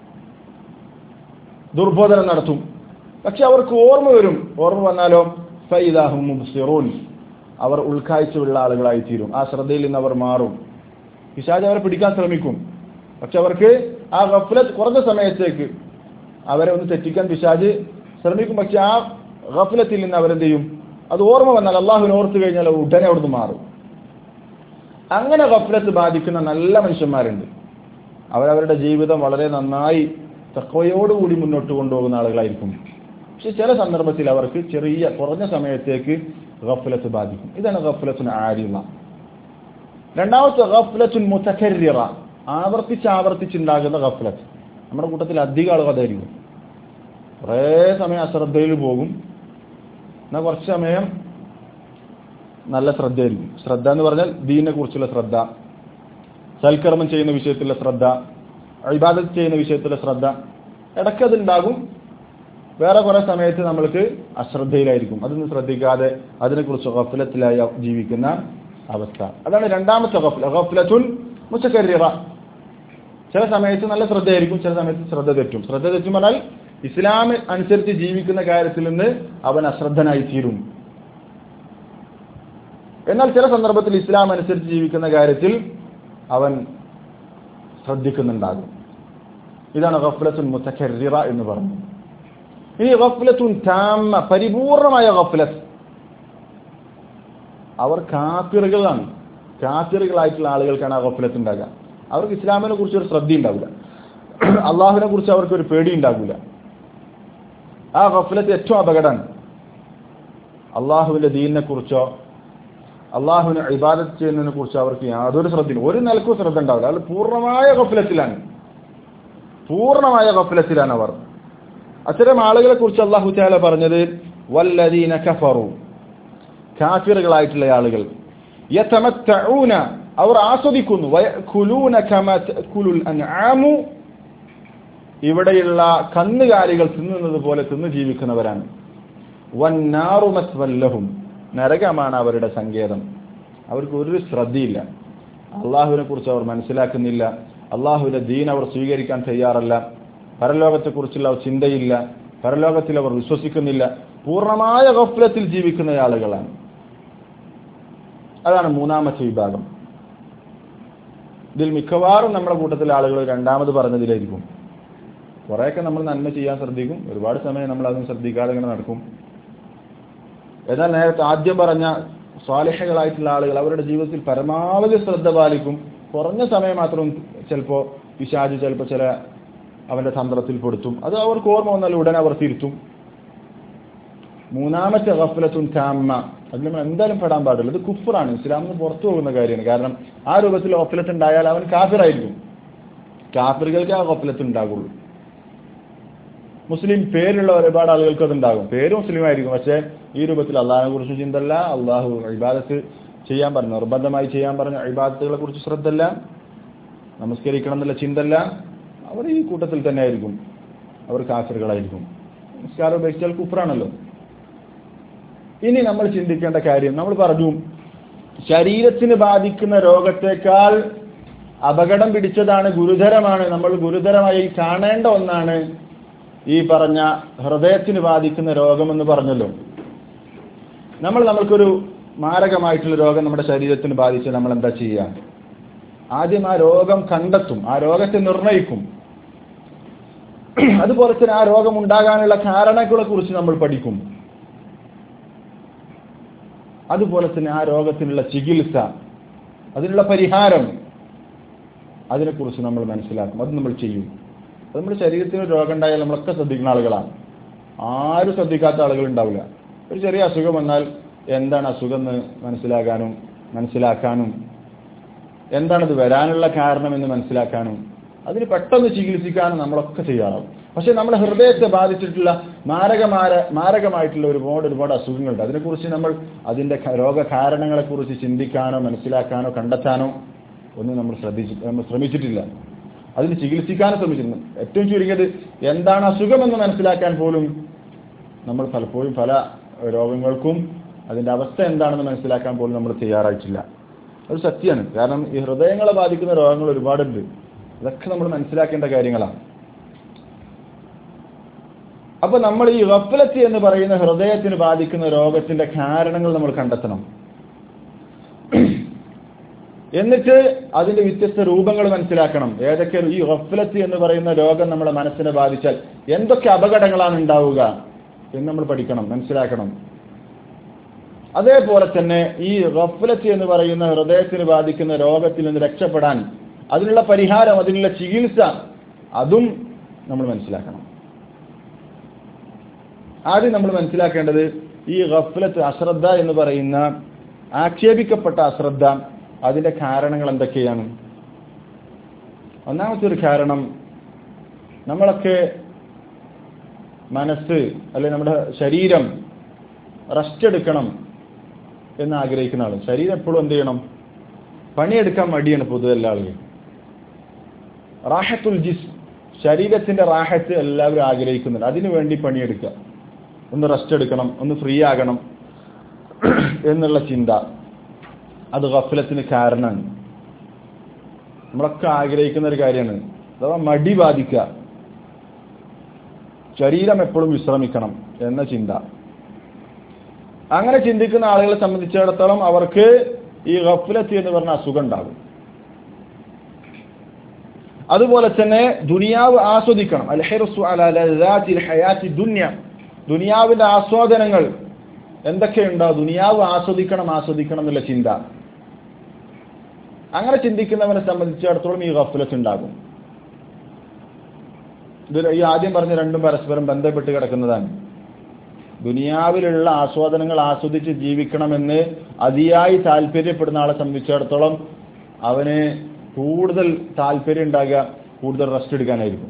ദുർബോധനം നടത്തും പക്ഷെ അവർക്ക് ഓർമ്മ വരും ഓർമ്മ വന്നാലോ ഫൈദാഹും മുബ്സിറൂൻ അവർ ഉൾക്കാഴ്ചയുള്ള ആളുകളായി തീരും ആ ശ്രദ്ധയിൽ നിന്ന് അവർ മാറും പിശാജ് അവരെ പിടിക്കാൻ ശ്രമിക്കും പക്ഷെ അവർക്ക് ആ ഗഫ്ലത്ത് കുറഞ്ഞ സമയത്തേക്ക് അവരെ ഒന്ന് തെറ്റിക്കാൻ പിശാജ് ശ്രമിക്കും പക്ഷെ ആ ഗഫലത്തിൽ നിന്ന് അവരെന്ത് ചെയ്യും അത് ഓർമ്മ വന്നാൽ അള്ളാഹുവിനെ ഓർത്തു കഴിഞ്ഞാൽ ഉടനെ അവിടുന്ന് മാറും അങ്ങനെ ഗഫലത്ത് ബാധിക്കുന്ന നല്ല മനുഷ്യന്മാരുണ്ട് അവരവരുടെ ജീവിതം വളരെ നന്നായി തക്കവയോടുകൂടി മുന്നോട്ട് കൊണ്ടുപോകുന്ന ആളുകളായിരിക്കും പക്ഷെ ചില സന്ദർഭത്തിൽ അവർക്ക് ചെറിയ കുറഞ്ഞ സമയത്തേക്ക് ഗഫലത്ത് ബാധിക്കും ഇതാണ് ഗഫലത്തിന് ആരിമ രണ്ടാമത്തെ ഗഫലത്തുൻ മുത്തകരിറ ആവർത്തിച്ച് ആവർത്തിച്ചുണ്ടാകുന്ന ഗഫലത്ത് നമ്മുടെ കൂട്ടത്തിൽ അധികം ആളുകൾ അതായിരിക്കും കുറേ സമയം അശ്രദ്ധയിൽ പോകും എന്നാൽ കുറച്ച് സമയം നല്ല ശ്രദ്ധയായിരിക്കും ശ്രദ്ധ എന്ന് പറഞ്ഞാൽ ദീനിനെ കുറിച്ചുള്ള ശ്രദ്ധ സൽക്കർമ്മം ചെയ്യുന്ന വിഷയത്തിലുള്ള ശ്രദ്ധ ഇബാദത്ത് ചെയ്യുന്ന വിഷയത്തിലുള്ള ശ്രദ്ധ ഇടയ്ക്ക് അതുണ്ടാകും വേറെ കുറെ സമയത്ത് നമ്മൾക്ക് അശ്രദ്ധയിലായിരിക്കും അതൊന്നും ശ്രദ്ധിക്കാതെ അതിനെക്കുറിച്ച് ഗഫലത്തിലായി ജീവിക്കുന്ന അവസ്ഥ അതാണ് രണ്ടാമത്തെ ഗഫല ഗഫലത്തുൻ മുച്ചക്കരിറ ചില സമയത്ത് നല്ല ശ്രദ്ധയായിരിക്കും ചില സമയത്ത് ശ്രദ്ധ തെറ്റും ശ്രദ്ധ തെറ്റും പറഞ്ഞാൽ ഇസ്ലാം അനുസരിച്ച് ജീവിക്കുന്ന കാര്യത്തിൽ നിന്ന് അവൻ അശ്രദ്ധനായി തീരും എന്നാൽ ചില സന്ദർഭത്തിൽ ഇസ്ലാം അനുസരിച്ച് ജീവിക്കുന്ന കാര്യത്തിൽ അവൻ ശ്രദ്ധിക്കുന്നുണ്ടാകും ഇതാണ് ഗഫ്ലത്തുൻ മുത്തക്കറിറ എന്ന് പറഞ്ഞു ഇനി ഗഫ്ലത്തുൻ താമ പരിപൂർണമായ ഗഫ്ലത്ത് അവർ കാത്തിറുകളാണ് കാത്തിറുകളായിട്ടുള്ള ആളുകൾക്കാണ് ആ ഗഫ്ലത്ത് ഉണ്ടാകുക അവർക്ക് ഇസ്ലാമിനെ കുറിച്ച് ഒരു ശ്രദ്ധ ഉണ്ടാവില്ല അള്ളാഹുവിനെ കുറിച്ച് അവർക്ക് ഒരു പേടി ഉണ്ടാവില്ല ആ ഗഫ്ലത്ത് ഏറ്റവും അപകടമാണ് അള്ളാഹുവിന്റെ ദീനിനെ കുറിച്ചോ അള്ളാഹുവിനെ ഇബാദത്ത് ചെയ്യുന്നതിനെ കുറിച്ച് അവർക്ക് യാതൊരു ശ്രദ്ധയില്ല ഒരു നിലക്കും ശ്രദ്ധ ഉണ്ടാവില്ല അത് പൂർണ്ണമായ ഗഫലത്തിലാണ് പൂർണ്ണമായ ഗഫലത്തിലാണ് അവർ അത്തരം ആളുകളെ കുറിച്ച് അള്ളാഹു ചാല പറഞ്ഞത് വല്ലദീന കഫറു കാഫിറുകളായിട്ടുള്ള ആളുകൾ യതമത്തഊന അവർ ആസ്വദിക്കുന്നു വയകുലൂന കമാ തഅകുലുൽ അൻആമു ഇവിടെയുള്ള കന്നുകാലികൾ തിന്നുന്നത് പോലെ തിന്നു ജീവിക്കുന്നവരാണ് വന്നാറു മസ്വല്ലഹും നരകമാണ് അവരുടെ സങ്കേതം അവർക്ക് ഒരു ശ്രദ്ധയില്ല അള്ളാഹുവിനെ കുറിച്ച് അവർ മനസ്സിലാക്കുന്നില്ല അള്ളാഹുവിന്റെ ദീൻ അവർ സ്വീകരിക്കാൻ തയ്യാറല്ല പരലോകത്തെക്കുറിച്ചുള്ള ചിന്തയില്ല പരലോകത്തിൽ അവർ വിശ്വസിക്കുന്നില്ല പൂർണ്ണമായ ഗഫലത്തിൽ ജീവിക്കുന്ന ആളുകളാണ് അതാണ് മൂന്നാമത്തെ വിഭാഗം ഇതിൽ മിക്കവാറും നമ്മുടെ കൂട്ടത്തിലെ ആളുകൾ രണ്ടാമത് പറഞ്ഞതിലായിരിക്കും കുറേയൊക്കെ നമ്മൾ നന്മ ചെയ്യാൻ ശ്രദ്ധിക്കും ഒരുപാട് സമയം നമ്മൾ അതൊന്നും ശ്രദ്ധിക്കാതെ ഇങ്ങനെ നടക്കും എന്നാൽ നേരത്തെ ആദ്യം പറഞ്ഞ സ്വാലിഹകളായിട്ടുള്ള ആളുകൾ അവരുടെ ജീവിതത്തിൽ പരമാവധി ശ്രദ്ധ പാലിക്കും കുറഞ്ഞ സമയം മാത്രം ചിലപ്പോൾ പിശാജ് ചിലപ്പോൾ ചില അവന്റെ തന്ത്രത്തിൽ പെടുത്തും അത് അവർക്ക് ഓർമ്മ വന്നാൽ ഉടനെ അവർ തിരുത്തും മൂന്നാമത്തെ ഗഫലത്തുൻ കാമ്മ അത് നമ്മൾ എന്തായാലും പെടാൻ പാടില്ല ഇത് കുഫറാണ് ഇസ്ലാമിന് പുറത്തു പോകുന്ന കാര്യമാണ് കാരണം ആ രൂപത്തിൽ ഗഫലത്ത് ഉണ്ടായാൽ അവൻ കാഫിറായിരിക്കും കാഫിറുകൾക്ക് ആ ഗഫലത്ത് ഉണ്ടാകുള്ളൂ മുസ്ലിം പേരുള്ള ഒരുപാട് ആളുകൾക്ക് അതുണ്ടാകും പേര് മുസ്ലിം ആയിരിക്കും പക്ഷേ ഈ രൂപത്തിൽ അള്ളാഹിനെ കുറിച്ച് ചിന്തല്ല അള്ളാഹു ഇബാദത്ത് ചെയ്യാൻ പറഞ്ഞു നിർബന്ധമായി ചെയ്യാൻ പറഞ്ഞ ഇബാദത്തുകളെ കുറിച്ച് ശ്രദ്ധല്ല നമസ്കരിക്കണം എന്നുള്ള ചിന്തല്ല അവർ ഈ കൂട്ടത്തിൽ തന്നെ ആയിരിക്കും അവർ കാഫിറുകളായിരിക്കും നമസ്കാരം ഉപേക്ഷിച്ചാൽ കുഫറാണല്ലോ ഇനി നമ്മൾ ചിന്തിക്കേണ്ട കാര്യം നമ്മൾ പറഞ്ഞു ശരീരത്തിന് ബാധിക്കുന്ന രോഗത്തെക്കാൾ അപകടം പിടിച്ചതാണ് ഗുരുതരമാണ് നമ്മൾ ഗുരുതരമായി കാണേണ്ട ഒന്നാണ് ഈ പറഞ്ഞ ഹൃദയത്തിന് ബാധിക്കുന്ന രോഗമെന്ന് പറഞ്ഞല്ലോ നമ്മൾ നമ്മൾക്കൊരു മാരകമായിട്ടുള്ള രോഗം നമ്മുടെ ശരീരത്തിന് ബാധിച്ച് നമ്മൾ എന്താ ചെയ്യുക ആദ്യം ആ രോഗം കണ്ടെത്തും ആ രോഗത്തെ നിർണയിക്കും അതുപോലെ തന്നെ ആ രോഗം ഉണ്ടാകാനുള്ള കാരണങ്ങളെ കുറിച്ച് നമ്മൾ പഠിക്കും അതുപോലെ തന്നെ ആ രോഗത്തിനുള്ള ചികിത്സ അതിനുള്ള പരിഹാരം അതിനെക്കുറിച്ച് നമ്മൾ മനസ്സിലാക്കും അത് നമ്മൾ ചെയ്യും അത് നമ്മുടെ ശരീരത്തിന് രോഗം ഉണ്ടായാൽ നമ്മളൊക്കെ ശ്രദ്ധിക്കുന്ന ആളുകളാണ് ആരും ശ്രദ്ധിക്കാത്ത ആളുകൾ ഉണ്ടാവില്ല ഒരു ചെറിയ അസുഖം വന്നാൽ എന്താണ് അസുഖം എന്ന് മനസ്സിലാക്കാനും മനസ്സിലാക്കാനും എന്താണത് വരാനുള്ള കാരണമെന്ന് മനസ്സിലാക്കാനും അതിന് പെട്ടെന്ന് ചികിത്സിക്കാനും നമ്മളൊക്കെ ചെയ്യാറാവും പക്ഷെ നമ്മുടെ ഹൃദയത്തെ ബാധിച്ചിട്ടുള്ള മാരകമാര മാരകമായിട്ടുള്ള ഒരുപാട് ഒരുപാട് അസുഖങ്ങളുണ്ട് അതിനെക്കുറിച്ച് നമ്മൾ അതിന്റെ രോഗകാരണങ്ങളെക്കുറിച്ച് ചിന്തിക്കാനോ മനസ്സിലാക്കാനോ കണ്ടെത്താനോ ഒന്നും നമ്മൾ ശ്രദ്ധിച്ചു നമ്മൾ ശ്രമിച്ചിട്ടില്ല അതിന് ചികിത്സിക്കാനും ശ്രമിച്ചിരുന്നു ഏറ്റവും ചുരുങ്ങിയത് എന്താണ് അസുഖമെന്ന് മനസ്സിലാക്കാൻ പോലും നമ്മൾ പലപ്പോഴും പല രോഗങ്ങൾക്കും അതിന്റെ അവസ്ഥ എന്താണെന്ന് മനസ്സിലാക്കാൻ പോലും നമ്മൾ തയ്യാറായിട്ടില്ല അത് സത്യമാണ് കാരണം ഈ ഹൃദയങ്ങളെ ബാധിക്കുന്ന രോഗങ്ങൾ ഒരുപാടുണ്ട് അതൊക്കെ നമ്മൾ മനസ്സിലാക്കേണ്ട കാര്യങ്ങളാണ് അപ്പൊ നമ്മൾ ഈ വപ്പലത്തി എന്ന് പറയുന്ന ഹൃദയത്തിന് ബാധിക്കുന്ന രോഗത്തിന്റെ കാരണങ്ങൾ നമ്മൾ കണ്ടെത്തണം എന്നിട്ട് അതിന്റെ വ്യത്യസ്ത രൂപങ്ങൾ മനസ്സിലാക്കണം ഏതൊക്കെ ഈ ഗഫലത്ത് എന്ന് പറയുന്ന രോഗം നമ്മുടെ മനസ്സിനെ ബാധിച്ചാൽ എന്തൊക്കെ അപകടങ്ങളാണ് ഉണ്ടാവുക എന്ന് നമ്മൾ പഠിക്കണം മനസ്സിലാക്കണം അതേപോലെ തന്നെ ഈ ഗഫലത്ത് എന്ന് പറയുന്ന ഹൃദയത്തിന് ബാധിക്കുന്ന രോഗത്തിൽ നിന്ന് രക്ഷപ്പെടാൻ അതിനുള്ള പരിഹാരം അതിനുള്ള ചികിത്സ അതും നമ്മൾ മനസ്സിലാക്കണം ആദ്യം നമ്മൾ മനസ്സിലാക്കേണ്ടത് ഈ ഗഫലത്ത് അശ്രദ്ധ എന്ന് പറയുന്ന ആക്ഷേപിക്കപ്പെട്ട അശ്രദ്ധ അതിന്റെ കാരണങ്ങൾ എന്തൊക്കെയാണ് ഒന്നാമത്തെ ഒരു കാരണം നമ്മളൊക്കെ മനസ്സ് അല്ലെ നമ്മുടെ ശരീരം റെസ്റ്റ് എടുക്കണം എന്ന് ആഗ്രഹിക്കുന്ന ആള് ശരീരം എപ്പോഴും എന്ത് ചെയ്യണം പണിയെടുക്കാൻ മടിയാണ് പൊതുവെ എല്ലാ ആളുകളും റാഹത്തുൽ ജിസ് ശരീരത്തിന്റെ റാഹത്ത് എല്ലാവരും ആഗ്രഹിക്കുന്നുണ്ട് അതിനു വേണ്ടി പണിയെടുക്കുക ഒന്ന് റെസ്റ്റ് എടുക്കണം ഒന്ന് ഫ്രീ ആകണം എന്നുള്ള ചിന്ത അത് ഗഫലത്തിന് കാരണമാണ് നമ്മളൊക്കെ ആഗ്രഹിക്കുന്ന ഒരു കാര്യമാണ് അഥവാ മടി ബാധിക്കുക ശരീരം എപ്പോഴും വിശ്രമിക്കണം എന്ന ചിന്ത അങ്ങനെ ചിന്തിക്കുന്ന ആളുകളെ സംബന്ധിച്ചിടത്തോളം അവർക്ക് ഈ ഗഫലത്ത് എന്ന് പറഞ്ഞ അസുഖം ഉണ്ടാകും അതുപോലെ തന്നെ ദുനിയാവ് ആസ്വദിക്കണം അൽഹിറസു അലാ ലദാത്തിൽ ഹയാത്തി ദുനിയ ദുനിയാവിന്റെ ആസ്വാദനങ്ങൾ എന്തൊക്കെയുണ്ടോ ദുനിയാവ് ആസ്വദിക്കണം ആസ്വദിക്കണം എന്നുള്ള ചിന്ത അങ്ങനെ ചിന്തിക്കുന്നവനെ സംബന്ധിച്ചിടത്തോളം ഈ ഗഫലത്ത് ഉണ്ടാകും ഇത് ഈ ആദ്യം പറഞ്ഞ രണ്ടും പരസ്പരം ബന്ധപ്പെട്ട് കിടക്കുന്നതാണ് ദുനിയാവിലുള്ള ആസ്വാദനങ്ങൾ ആസ്വദിച്ച് ജീവിക്കണമെന്ന് അതിയായി താല്പര്യപ്പെടുന്ന ആളെ സംബന്ധിച്ചിടത്തോളം അവന് കൂടുതൽ താല്പര്യം ഉണ്ടാകുക കൂടുതൽ റെസ്റ്റ് എടുക്കാനായിരിക്കും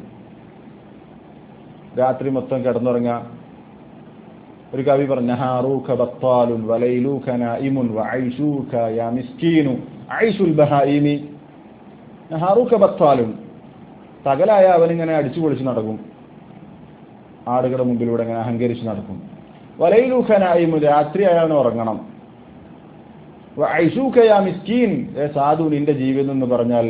രാത്രി മൊത്തം കിടന്നുറങ്ങുക ഒരു കവി പറഞ്ഞ ഹാറൂഖ ബത്താലുൻ വലൈലൂഖ നായിമുൻ വഐഷൂഖ യാ മിസ്കീനു ഐഷുൽ ബഹായിമി ഹാറൂഖ ബത്താലുൻ പകലായ അവനിങ്ങനെ അടിച്ചു പൊളിച്ച് നടക്കും ആടുകളുടെ മുമ്പിലൂടെ ഇങ്ങനെ അഹങ്കരിച്ച് നടക്കും വലൈലൂഖ നായിമു രാത്രി അയാൾ ഉറങ്ങണം ഐഷൂഖ യാ മിസ്കീൻ ഏ സാധു നിന്റെ ജീവിതം എന്ന് പറഞ്ഞാൽ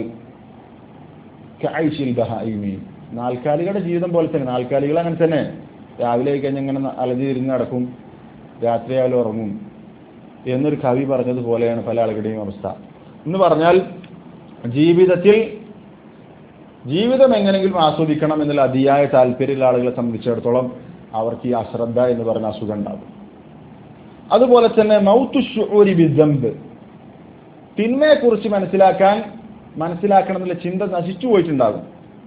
ഐഷിൽ ബഹായിമി നാൽക്കാലികളുടെ ജീവിതം പോലെ തന്നെ നാൽക്കാലികൾ അങ്ങനെ തന്നെ രാവിലെ കഴിഞ്ഞ് ഇങ്ങനെ അലഞ്ഞു തിരിഞ്ഞ് നടക്കും രാത്രിയായാലും ഉറങ്ങും എന്നൊരു കവി പറഞ്ഞതുപോലെയാണ് പല ആളുകളുടെയും അവസ്ഥ എന്ന് പറഞ്ഞാൽ ജീവിതത്തിൽ ജീവിതം എങ്ങനെങ്കിലും ആസ്വദിക്കണം എന്നുള്ള അതിയായ താല്പര്യമുള്ള ആളുകളെ സംബന്ധിച്ചിടത്തോളം അവർക്ക് ഈ അശ്രദ്ധ എന്ന് പറയുന്ന അസുഖം ഉണ്ടാകും അതുപോലെ തന്നെ മൗത്തു ഷുഊരി ബിദംബ് തിന്മയെക്കുറിച്ച് മനസ്സിലാക്കാൻ മനസ്സിലാക്കണം എന്നുള്ള ചിന്ത നശിച്ചു പോയിട്ടുണ്ടാകും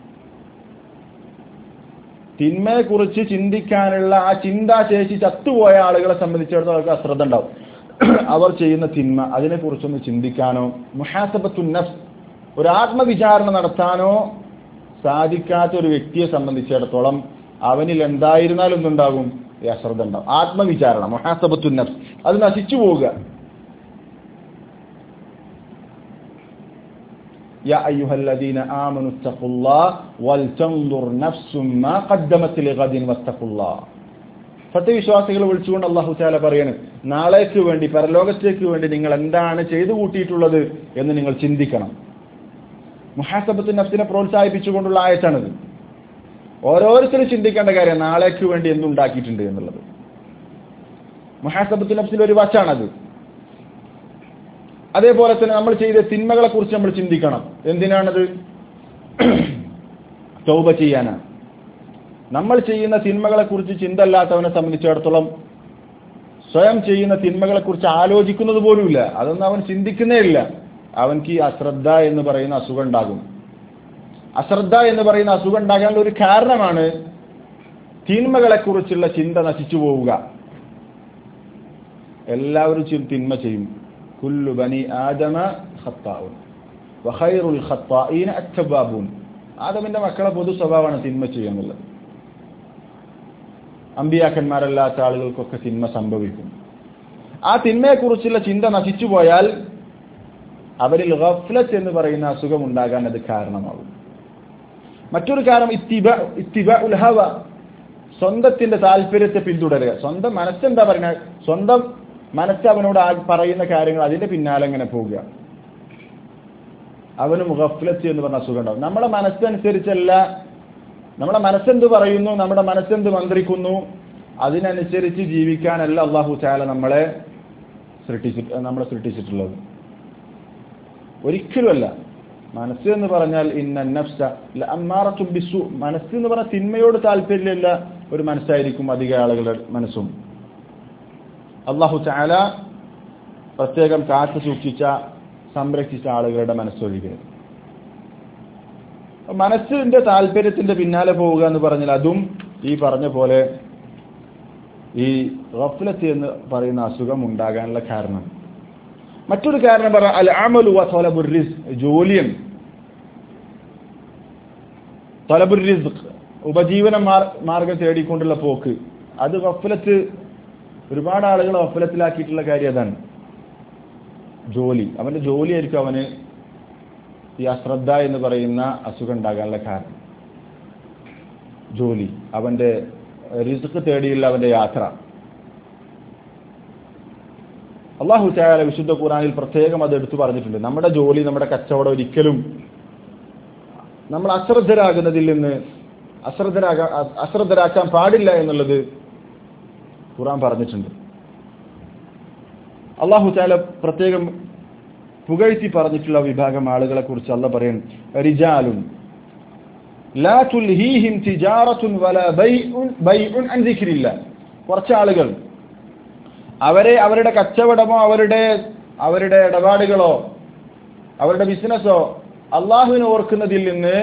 തിന്മയെക്കുറിച്ച് ചിന്തിക്കാനുള്ള ആ ചിന്താശേഷി ചത്തുപോയ ആളുകളെ സംബന്ധിച്ചിടത്തോളം അവർക്ക് അശ്രദ്ധ ഉണ്ടാവും അവർ ചെയ്യുന്ന തിന്മ അതിനെക്കുറിച്ചൊന്ന് ചിന്തിക്കാനോ മുഹാസബത്തു നഫ്സ് ഒരു ആത്മവിചാരണ നടത്താനോ സാധിക്കാത്ത ഒരു വ്യക്തിയെ സംബന്ധിച്ചിടത്തോളം അവനിൽ എന്തായിരുന്നാലും എന്തുണ്ടാകും ഈ അശ്രദ്ധ ഉണ്ടാവും ആത്മവിചാരണ മുഹാസബത്തു നഫ്സ് അത് നശിച്ചു പോവുക يا أيها الذين آمنوا اتقوا الله ولتنظر نفس ما قدمت لغد واتقوا الله സത്യവിശ്വാസികൾ വിളിച്ചുകൊണ്ട് അള്ളാഹു ചാല പറയാണ് നാളേക്ക് വേണ്ടി പരലോകത്തേക്ക് വേണ്ടി നിങ്ങൾ എന്താണ് ചെയ്തു കൂട്ടിയിട്ടുള്ളത് എന്ന് നിങ്ങൾ ചിന്തിക്കണം മുഹാസബത്ത് നഫ്സിനെ പ്രോത്സാഹിപ്പിച്ചുകൊണ്ടുള്ള ആയത്താണിത് ഓരോരുത്തരും ചിന്തിക്കേണ്ട കാര്യം നാളേക്ക് വേണ്ടി എന്തുണ്ടാക്കിയിട്ടുണ്ട് എന്നുള്ളത് മുഹാസബത്ത് നഫ്സിൽ ഒരു വശാണത് അതേപോലെ തന്നെ നമ്മൾ ചെയ്ത തിന്മകളെ കുറിച്ച് നമ്മൾ ചിന്തിക്കണം എന്തിനാണത് തൗബ ചെയ്യാനാണ് നമ്മൾ ചെയ്യുന്ന തിന്മകളെ കുറിച്ച് ചിന്ത അല്ലാത്തവനെ സംബന്ധിച്ചിടത്തോളം സ്വയം ചെയ്യുന്ന തിന്മകളെ കുറിച്ച് ആലോചിക്കുന്നത് പോലുമില്ല അതൊന്നും അവൻ ചിന്തിക്കുന്നേ ഇല്ല അവൻക്ക് ഈ അശ്രദ്ധ എന്ന് പറയുന്ന അസുഖം ഉണ്ടാകും അശ്രദ്ധ എന്ന് പറയുന്ന അസുഖം ഉണ്ടാകാനുള്ള ഒരു കാരണമാണ് തിന്മകളെ കുറിച്ചുള്ള ചിന്ത നശിച്ചു പോവുക എല്ലാവരും തിന്മ ചെയ്യും കുല്ലു ബനി ആദമ ഖത്താഉൻ വഖൈറുൽ ഖത്താഈന അത്തബാബൂൻ ആദമിന്റെ മക്കളെ പൊതു സ്വഭാവമാണ് തിന്മ ചെയ്യുന്നുള്ളത് അമ്പിയാക്കന്മാരല്ലാത്ത ആളുകൾക്കൊക്കെ തിന്മ സംഭവിക്കും ആ തിന്മയെക്കുറിച്ചുള്ള ചിന്ത നശിച്ചു പോയാൽ അവരിൽ ഗഫ്ലത്ത് എന്ന് പറയുന്ന അസുഖം ഉണ്ടാകാൻ അത് കാരണമാകും മറ്റൊരു കാരണം ഇത്തിബ ഇത്തിബ ഉൽഹവ സ്വന്തത്തിന്റെ താല്പര്യത്തെ പിന്തുടരുക സ്വന്തം മനസ്സെന്താ പറയുക സ്വന്തം മനസ്സ് അവനോട് ആ പറയുന്ന കാര്യങ്ങൾ അതിന്റെ പിന്നാലെ അങ്ങനെ പോവുക അവന് മുഖഫ്ലത്ത് എന്ന് പറഞ്ഞ അസുഖം ഉണ്ടാവും നമ്മുടെ മനസ്സനുസരിച്ചല്ല നമ്മുടെ മനസ്സെന്ത് പറയുന്നു നമ്മുടെ മനസ്സെന്ത് മന്ത്രിക്കുന്നു അതിനനുസരിച്ച് ജീവിക്കാനല്ല അള്ളാഹു ചാല നമ്മളെ സൃഷ്ടിച്ചിട്ട് നമ്മളെ സൃഷ്ടിച്ചിട്ടുള്ളത് ഒരിക്കലുമല്ല മനസ്സ് എന്ന് പറഞ്ഞാൽ ഇന്ന നഫ്സ അമ്മാറത്തു ബിസു മനസ്സ് എന്ന് പറഞ്ഞാൽ തിന്മയോട് താല്പര്യമില്ല ഒരു മനസ്സായിരിക്കും അധിക ആളുകളുടെ മനസ്സും അള്ളാഹു ചാല പ്രത്യേകം കാത്തു സൂക്ഷിച്ച സംരക്ഷിച്ച ആളുകളുടെ മനസ്സൊഴികെ മനസ്സിന്റെ താല്പര്യത്തിന്റെ പിന്നാലെ പോവുക എന്ന് പറഞ്ഞാൽ അതും ഈ പറഞ്ഞ പോലെ ഈ റഫ്ലത്ത് എന്ന് പറയുന്ന അസുഖം ഉണ്ടാകാനുള്ള കാരണം മറ്റൊരു കാരണം പറ അൽ അമലു തൊലബുറിസ് ജോലിയും തൊലബുറിസ് ഉപജീവന മാർ- മാർഗം തേടിക്കൊണ്ടുള്ള പോക്ക് അത് വഫലത്ത് ഒരുപാട് ആളുകൾ വഫലത്തിലാക്കിയിട്ടുള്ള കാര്യം അതാണ് ജോലി അവന്റെ ജോലിയായിരിക്കും അവന് ഈ അശ്രദ്ധ എന്ന് പറയുന്ന അസുഖം ഉണ്ടാകാനുള്ള കാരണം ജോലി അവന്റെ റിസ്ക് തേടിയുള്ള അവന്റെ യാത്ര അള്ളാഹു ചായാല വിശുദ്ധ ഖുറാനിൽ പ്രത്യേകം അത് എടുത്തു പറഞ്ഞിട്ടുണ്ട് നമ്മുടെ ജോലി നമ്മുടെ കച്ചവടം ഒരിക്കലും നമ്മൾ അശ്രദ്ധരാകുന്നതിൽ നിന്ന് അശ്രദ്ധരാകാ അശ്രദ്ധരാക്കാൻ പാടില്ല എന്നുള്ളത് ഖുറാൻ പറഞ്ഞിട്ടുണ്ട് അള്ളാഹു ചാല പ്രത്യേകം പുകഴ്ത്തി പറഞ്ഞിട്ടുള്ള വിഭാഗം ആളുകളെ കുറിച്ച് അല്ല പറയും റിജാലുൻ ലാ തുൽഹീഹിം തിജാറത്തുൻ വല ബൈഉൻ ബൈഉൻ അൻ ദിക്രില്ല കുറച്ച് ആളുകൾ അവരെ അവരുടെ കച്ചവടമോ അവരുടെ അവരുടെ ഇടപാടുകളോ അവരുടെ ബിസിനസ്സോ അള്ളാഹുവിനെ ഓർക്കുന്നതിൽ നിന്ന്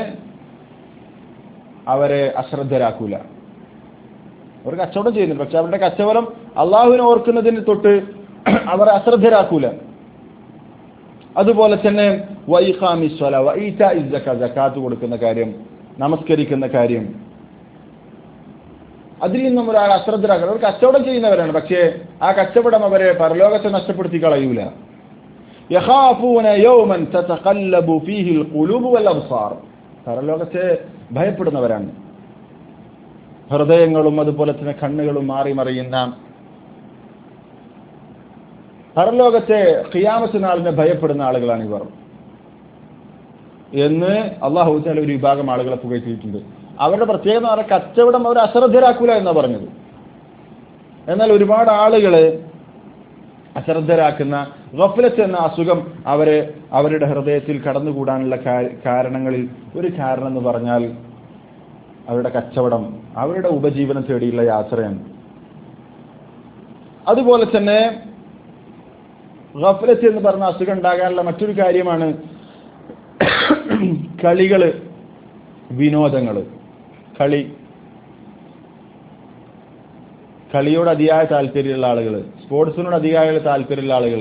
അവരെ അശ്രദ്ധരാക്കൂല അവർ കച്ചവടം ചെയ്യുന്നുണ്ട് പക്ഷെ അവരുടെ കച്ചവടം അള്ളാഹുവിനെ ഓർക്കുന്നതിന് തൊട്ട് അവർ അശ്രദ്ധരാക്കൂല അതുപോലെ തന്നെ വൈഖാമിസ്വല വൈറ്റ ഇസ്സക്ക ജക്കാത്ത് കൊടുക്കുന്ന കാര്യം നമസ്കരിക്കുന്ന കാര്യം അതിൽ നിന്നും ഒരാൾ അശ്രദ്ധരാക്കണം അവർ കച്ചവടം ചെയ്യുന്നവരാണ് പക്ഷേ ആ കച്ചവടം അവരെ പരലോകത്തെ നഷ്ടപ്പെടുത്തി കളയൂല യഖാഫൂന യൗമൻ തതഖല്ലബു ഫീഹിൽ ഖുലൂബു വൽ അബ്സാർ പരലോകത്തെ ഭയപ്പെടുന്നവരാണ് ഹൃദയങ്ങളും അതുപോലെ തന്നെ കണ്ണുകളും മാറി മറിയുന്ന പരലോകത്തെ ഖിയാമത്ത് നാളിനെ ഭയപ്പെടുന്ന ആളുകളാണ് ഇവർ എന്ന് അള്ളാഹു താല ഒരു വിഭാഗം ആളുകളെ പുകഴ്ത്തിയിട്ടുണ്ട് അവരുടെ പ്രത്യേകത എന്ന് പറഞ്ഞാൽ കച്ചവടം അവർ അശ്രദ്ധരാക്കൂല എന്നാ പറഞ്ഞത് എന്നാൽ ഒരുപാട് ആളുകളെ അശ്രദ്ധരാക്കുന്ന ഗഫലത്ത് എന്ന അസുഖം അവരെ അവരുടെ ഹൃദയത്തിൽ കടന്നുകൂടാനുള്ള കാ- കാരണങ്ങളിൽ ഒരു കാരണം എന്ന് പറഞ്ഞാൽ അവരുടെ കച്ചവടം അവരുടെ ഉപജീവനം തേടിയുള്ള യാത്രയാണ് അതുപോലെ തന്നെ ഗഫലത്ത് എന്ന് പറഞ്ഞ അസുഖം ഉണ്ടാകാനുള്ള മറ്റൊരു കാര്യമാണ് കളികള് വിനോദങ്ങള് കളി കളിയോട് അതിയായ താല്പര്യമുള്ള ആളുകൾ സ്പോർട്സിനോട് അതിയായ താല്പര്യമുള്ള ആളുകൾ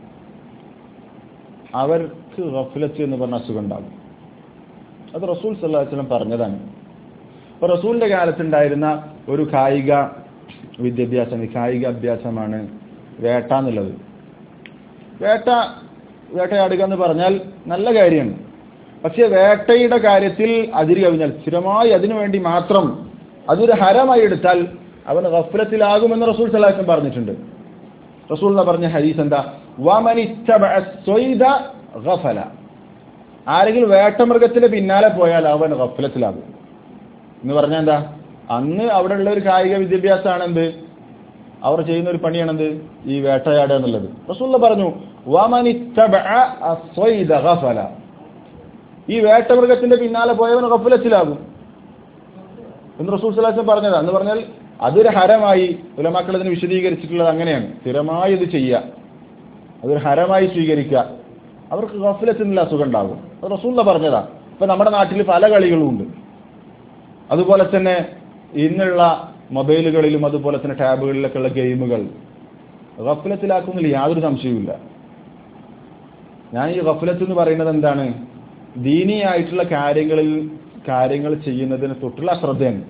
അവർക്ക് ഗഫലത്ത് എന്ന് പറഞ്ഞ അസുഖം ഉണ്ടാകും അത് റസൂൽ സല്ലല്ലാഹു അലൈഹി വസല്ലം പറഞ്ഞതാണ് അപ്പൊ റസൂലിന്റെ കാലത്തുണ്ടായിരുന്ന ഒരു കായിക വിദ്യാഭ്യാസം കായിക അഭ്യാസമാണ് വേട്ട എന്നുള്ളത് വേട്ട വേട്ടയാടുക എന്ന് പറഞ്ഞാൽ നല്ല കാര്യമാണ് പക്ഷെ വേട്ടയുടെ കാര്യത്തിൽ അതിര് കവിഞ്ഞാൽ സ്ഥിരമായി അതിനു വേണ്ടി മാത്രം അതൊരു ഹരമായി എടുത്താൽ അവൻ ഗഫലത്തിലാകുമെന്ന് റസൂൽ സലാഹം പറഞ്ഞിട്ടുണ്ട് റസൂൽ എന്ന് പറഞ്ഞ ഹരീസ് എന്താ വമനിത്തബഅ സ്വൈദ ഗഫല ആരെങ്കിലും വേട്ടമൃഗത്തിന്റെ പിന്നാലെ പോയാൽ അവൻ ഗഫലത്തിലാകും എന്ന് പറഞ്ഞാൽ എന്താ അന്ന് അവിടെ ഉള്ള ഒരു കായിക വിദ്യാഭ്യാസമാണ് എന്ത് അവർ ചെയ്യുന്ന ഒരു പണിയാണെന്ത് ഈ വേട്ടയാടുക എന്നുള്ളത് റസൂല്ല പറഞ്ഞു വമനിത്തബഅ അസ്വൈദ ഗഫല ഈ വേട്ടമൃഗത്തിന്റെ പിന്നാലെ പോയവൻ ഗഫലത്തിലാകും എന്ന് റസൂൽ സലാസം പറഞ്ഞതാ എന്ന് പറഞ്ഞാൽ അതൊരു ഹരമായി ഉലമാക്കൾ ഇതിന് വിശദീകരിച്ചിട്ടുള്ളത് അങ്ങനെയാണ് സ്ഥിരമായി ഇത് ചെയ്യുക അതൊരു ഹരമായി സ്വീകരിക്കുക അവർക്ക് ഗഫലത്തിനുള്ള അസുഖം ഉണ്ടാകും അത് റസൂല്ല പറഞ്ഞതാ ഇപ്പൊ നമ്മുടെ നാട്ടിൽ പല കളികളും ഉണ്ട് അതുപോലെ തന്നെ ഇന്നുള്ള മൊബൈലുകളിലും അതുപോലെ തന്നെ ടാബുകളിലൊക്കെ ഉള്ള ഗെയിമുകൾ ഗഫലത്തിലാക്കുന്നില്ല യാതൊരു സംശയവുമില്ല ഞാൻ ഈ ഗഫലത്ത് എന്ന് പറയുന്നത് എന്താണ് ദീനിയായിട്ടുള്ള കാര്യങ്ങളിൽ കാര്യങ്ങൾ ചെയ്യുന്നതിന് തൊട്ടുള്ള അശ്രദ്ധയാണ്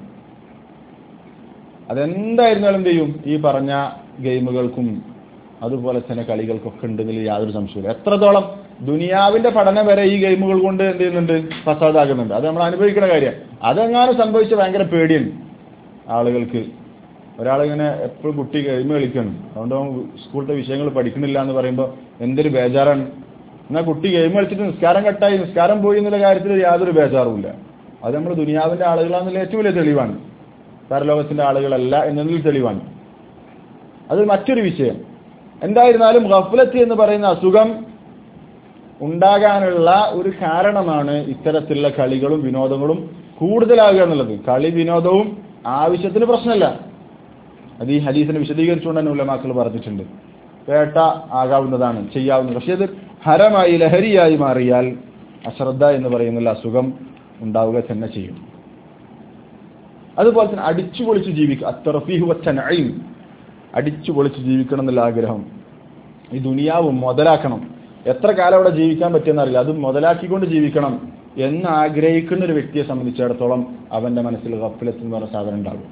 അതെന്തായിരുന്നാലും എന്ത് ചെയ്യും ഈ പറഞ്ഞ ഗെയിമുകൾക്കും അതുപോലെ തന്നെ കളികൾക്കൊക്കെ ഉണ്ടെങ്കിൽ യാതൊരു സംശയമില്ല എത്രത്തോളം ദുനിയാവിന്റെ പഠനം വരെ ഈ ഗെയിമുകൾ കൊണ്ട് എന്ത് ചെയ്യുന്നുണ്ട് ഫസാദാകുന്നുണ്ട് അത് നമ്മൾ അനുഭവിക്കുന്ന കാര്യം അതെങ്ങാനും സംഭവിച്ച ഭയങ്കര പേടിയാണ് ആളുകൾക്ക് ഒരാളിങ്ങനെ എപ്പോഴും കുട്ടി ഗെയിം കളിക്കണം അതുകൊണ്ട് അവൻ സ്കൂളിലത്തെ വിഷയങ്ങൾ പഠിക്കണില്ല എന്ന് പറയുമ്പോൾ എന്തൊരു ബേജാറാണ് എന്നാൽ കുട്ടി ഗെയിം കളിച്ചിട്ട് നിസ്കാരം കട്ടായി നിസ്കാരം പോയി എന്നുള്ള കാര്യത്തിൽ യാതൊരു ബേജാറുമില്ല അത് നമ്മൾ ദുനിയാവിന്റെ ആളുകളാണെന്നുള്ള ഏറ്റവും വലിയ തെളിവാണ് പരലോകത്തിന്റെ ആളുകളല്ല എന്നതിൽ തെളിവാണ് അത് മറ്റൊരു വിഷയം എന്തായിരുന്നാലും ഗഫലത്ത് എന്ന് പറയുന്ന അസുഖം ഉണ്ടാകാനുള്ള ഒരു കാരണമാണ് ഇത്തരത്തിലുള്ള കളികളും വിനോദങ്ങളും കൂടുതലാകുക എന്നുള്ളത് കളി വിനോദവും ആവശ്യത്തിന് പ്രശ്നമല്ല അത് ഈ ഹദീസിനെ വിശദീകരിച്ചുകൊണ്ട് തന്നെ ഉലമാക്കൾ പറഞ്ഞിട്ടുണ്ട് വേട്ട ആകാവുന്നതാണ് ചെയ്യാവുന്നത് പക്ഷേ അത് ഹരമായി ലഹരിയായി മാറിയാൽ അശ്രദ്ധ എന്ന് പറയുന്ന അസുഖം ഉണ്ടാവുക തന്നെ ചെയ്യും അതുപോലെ തന്നെ അടിച്ചു പൊളിച്ച് ജീവിക്കുക അത്തറഫീഹു വച്ചനയും അടിച്ചു പൊളിച്ച് ജീവിക്കണം എന്നുള്ള ആഗ്രഹം ഈ ദുനിയാവ് മുതലാക്കണം എത്ര കാലം അവിടെ ജീവിക്കാൻ പറ്റുമെന്ന് അറിയില്ല അത് മുതലാക്കിക്കൊണ്ട് ജീവിക്കണം എന്ന് ആഗ്രഹിക്കുന്ന ഒരു വ്യക്തിയെ സംബന്ധിച്ചിടത്തോളം അവന്റെ മനസ്സിൽ ഗഫലത്ത് എന്ന് പറഞ്ഞ സാധനം ഉണ്ടാകും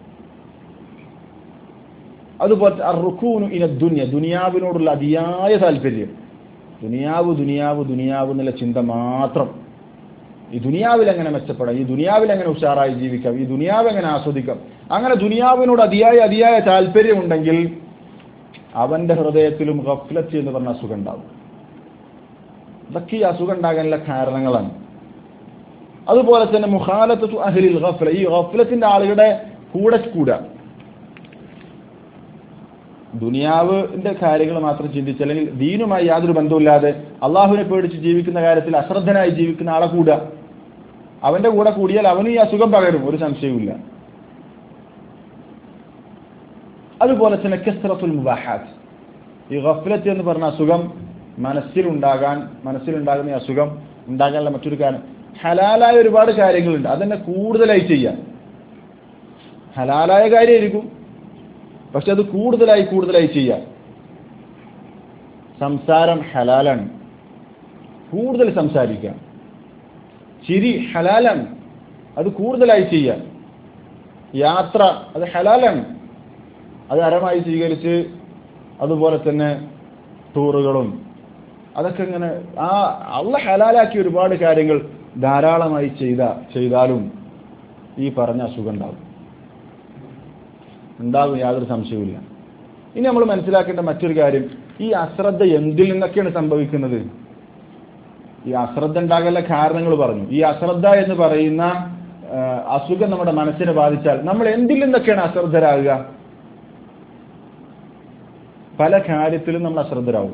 അതുപോലെ റുക്കൂനു ഇന ദുനിയ ദുനിയാവിനോടുള്ള അതിയായ താല്പര്യം ദുനിയാവ് ദുനിയാവ് ദുനിയാവ് എന്നുള്ള ചിന്ത മാത്രം ഈ ദുനിയാവിൽ എങ്ങനെ മെച്ചപ്പെടാം ഈ ദുനിയാവിൽ എങ്ങനെ ഉഷാറായി ജീവിക്കാം ഈ ദുനിയാവ് എങ്ങനെ ആസ്വദിക്കാം അങ്ങനെ ദുനിയാവിനോട് അതിയായ അതിയായ താല്പര്യമുണ്ടെങ്കിൽ അവന്റെ ഹൃദയത്തിലും ഗഫ്ലത്ത് എന്ന് പറഞ്ഞ അസുഖം ഉണ്ടാവും ഇതൊക്കെ ഈ അസുഖം ഉണ്ടാകാനുള്ള കാരണങ്ങളാണ് അതുപോലെ തന്നെ മുഖാലത്തു അഹ്ലിൽ ഗഫ്ല ഈ ഗഫ്ലത്തിന്റെ ആളുകളുടെ കൂടെ കൂടുക ദുനിയാവിന്റെ കാര്യങ്ങൾ മാത്രം ചിന്തിച്ച് അല്ലെങ്കിൽ ദീനുമായി യാതൊരു ബന്ധമില്ലാതെ അള്ളാഹുവിനെ പേടിച്ച് ജീവിക്കുന്ന കാര്യത്തിൽ അശ്രദ്ധനായി ജീവിക്കുന്ന ആളെ കൂടുക അവന്റെ കൂടെ കൂടിയാൽ അവന് ഈ അസുഖം പകരും ഒരു സംശയവുമില്ല അതുപോലെ തന്നെ കെസ്റത്തുൽ മുബാഹാത്ത് ഈ ഗഫ്ലത്ത് എന്ന് പറഞ്ഞ അസുഖം മനസ്സിലുണ്ടാകാൻ മനസ്സിലുണ്ടാകുന്ന ഈ അസുഖം ഉണ്ടാകാനുള്ള മറ്റൊരു കാരണം ഹലാലായ ഒരുപാട് കാര്യങ്ങളുണ്ട് അതെന്നെ കൂടുതലായി ചെയ്യാം ഹലാലായ കാര്യമായിരിക്കും പക്ഷെ അത് കൂടുതലായി കൂടുതലായി ചെയ്യാം സംസാരം ഹലാലാണ് കൂടുതൽ സംസാരിക്കാം ചിരി ഹലാലാണ് അത് കൂടുതലായി ചെയ്യാം യാത്ര അത് ഹലാലാണ് അത് അരമായി സ്വീകരിച്ച് അതുപോലെ തന്നെ ടൂറുകളും അതൊക്കെ ഇങ്ങനെ ആ അള്ള ഹലാലാക്കിയ ഒരുപാട് കാര്യങ്ങൾ ധാരാളമായി ചെയ്ത ചെയ്താലും ഈ പറഞ്ഞ അസുഖം ഉണ്ടാവും ഉണ്ടാകും യാതൊരു സംശയവുമില്ല ഇനി നമ്മൾ മനസ്സിലാക്കേണ്ട മറ്റൊരു കാര്യം ഈ അശ്രദ്ധ എന്തിൽ നിന്നൊക്കെയാണ് സംഭവിക്കുന്നത് ഈ അശ്രദ്ധ ഉണ്ടാകല കാരണങ്ങൾ പറഞ്ഞു ഈ അശ്രദ്ധ എന്ന് പറയുന്ന ആ, അസുഖം നമ്മുടെ മനസ്സിനെ ബാധിച്ചാൽ നമ്മൾ എന്തിൽ നിന്നൊക്കെയാണ് അശ്രദ്ധരാകുക പല കാര്യത്തിലും നമ്മൾ അശ്രദ്ധരാകും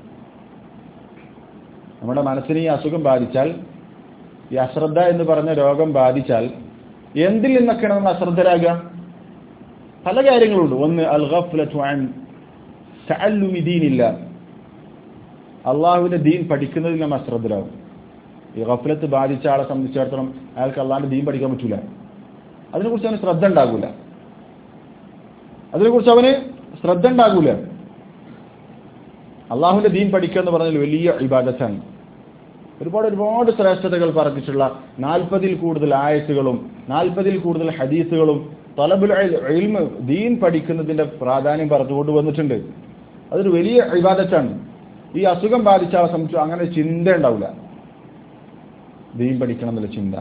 നമ്മുടെ മനസ്സിന് ഈ അസുഖം ബാധിച്ചാൽ ഈ അശ്രദ്ധ എന്ന് പറഞ്ഞ രോഗം ബാധിച്ചാൽ എന്തിൽ നിന്നൊക്കെയാണ് നമ്മൾ അശ്രദ്ധരാകുക പല കാര്യങ്ങളുണ്ട് ഒന്ന് അൽ ഗഫ്ലത്തു അൻ തഅല്ലുമി ദീനില്ല അള്ളാഹുവിന്റെ ദീൻ പഠിക്കുന്നതിൽ നമ്മൾ അശ്രദ്ധരാകും ഈ ഗഫലത്ത് ബാധിച്ച ആളെ സംബന്ധിച്ചിടത്തോളം അയാൾക്ക് അള്ളാഹിന്റെ ദീൻ പഠിക്കാൻ പറ്റൂല അതിനെക്കുറിച്ച് അവന് ശ്രദ്ധ ഉണ്ടാകൂല അതിനെക്കുറിച്ച് അവന് ശ്രദ്ധ ഉണ്ടാകൂല അള്ളാഹുവിന്റെ ദീൻ പഠിക്കുക എന്ന് പറഞ്ഞാൽ വലിയ ഇബാദത്താണ് ഒരുപാട് ഒരുപാട് ശ്രേഷ്ഠതകൾ പറഞ്ഞിട്ടുള്ള നാൽപ്പതിൽ കൂടുതൽ ആയത്തുകളും നാൽപ്പതിൽ കൂടുതൽ ഹദീസുകളും തലബുൽ ഇൽമ് ദീൻ പഠിക്കുന്നതിന്റെ പ്രാധാന്യം പറഞ്ഞുകൊണ്ട് വന്നിട്ടുണ്ട് അതൊരു വലിയ ഇബാദത്താണ് ഈ അസുഖം ബാധിച്ച ആളെ സംബന്ധിച്ചു അങ്ങനെ ചിന്ത ഉണ്ടാവില്ല ദീൻ പഠിക്കണം എന്നുള്ള ചിന്ത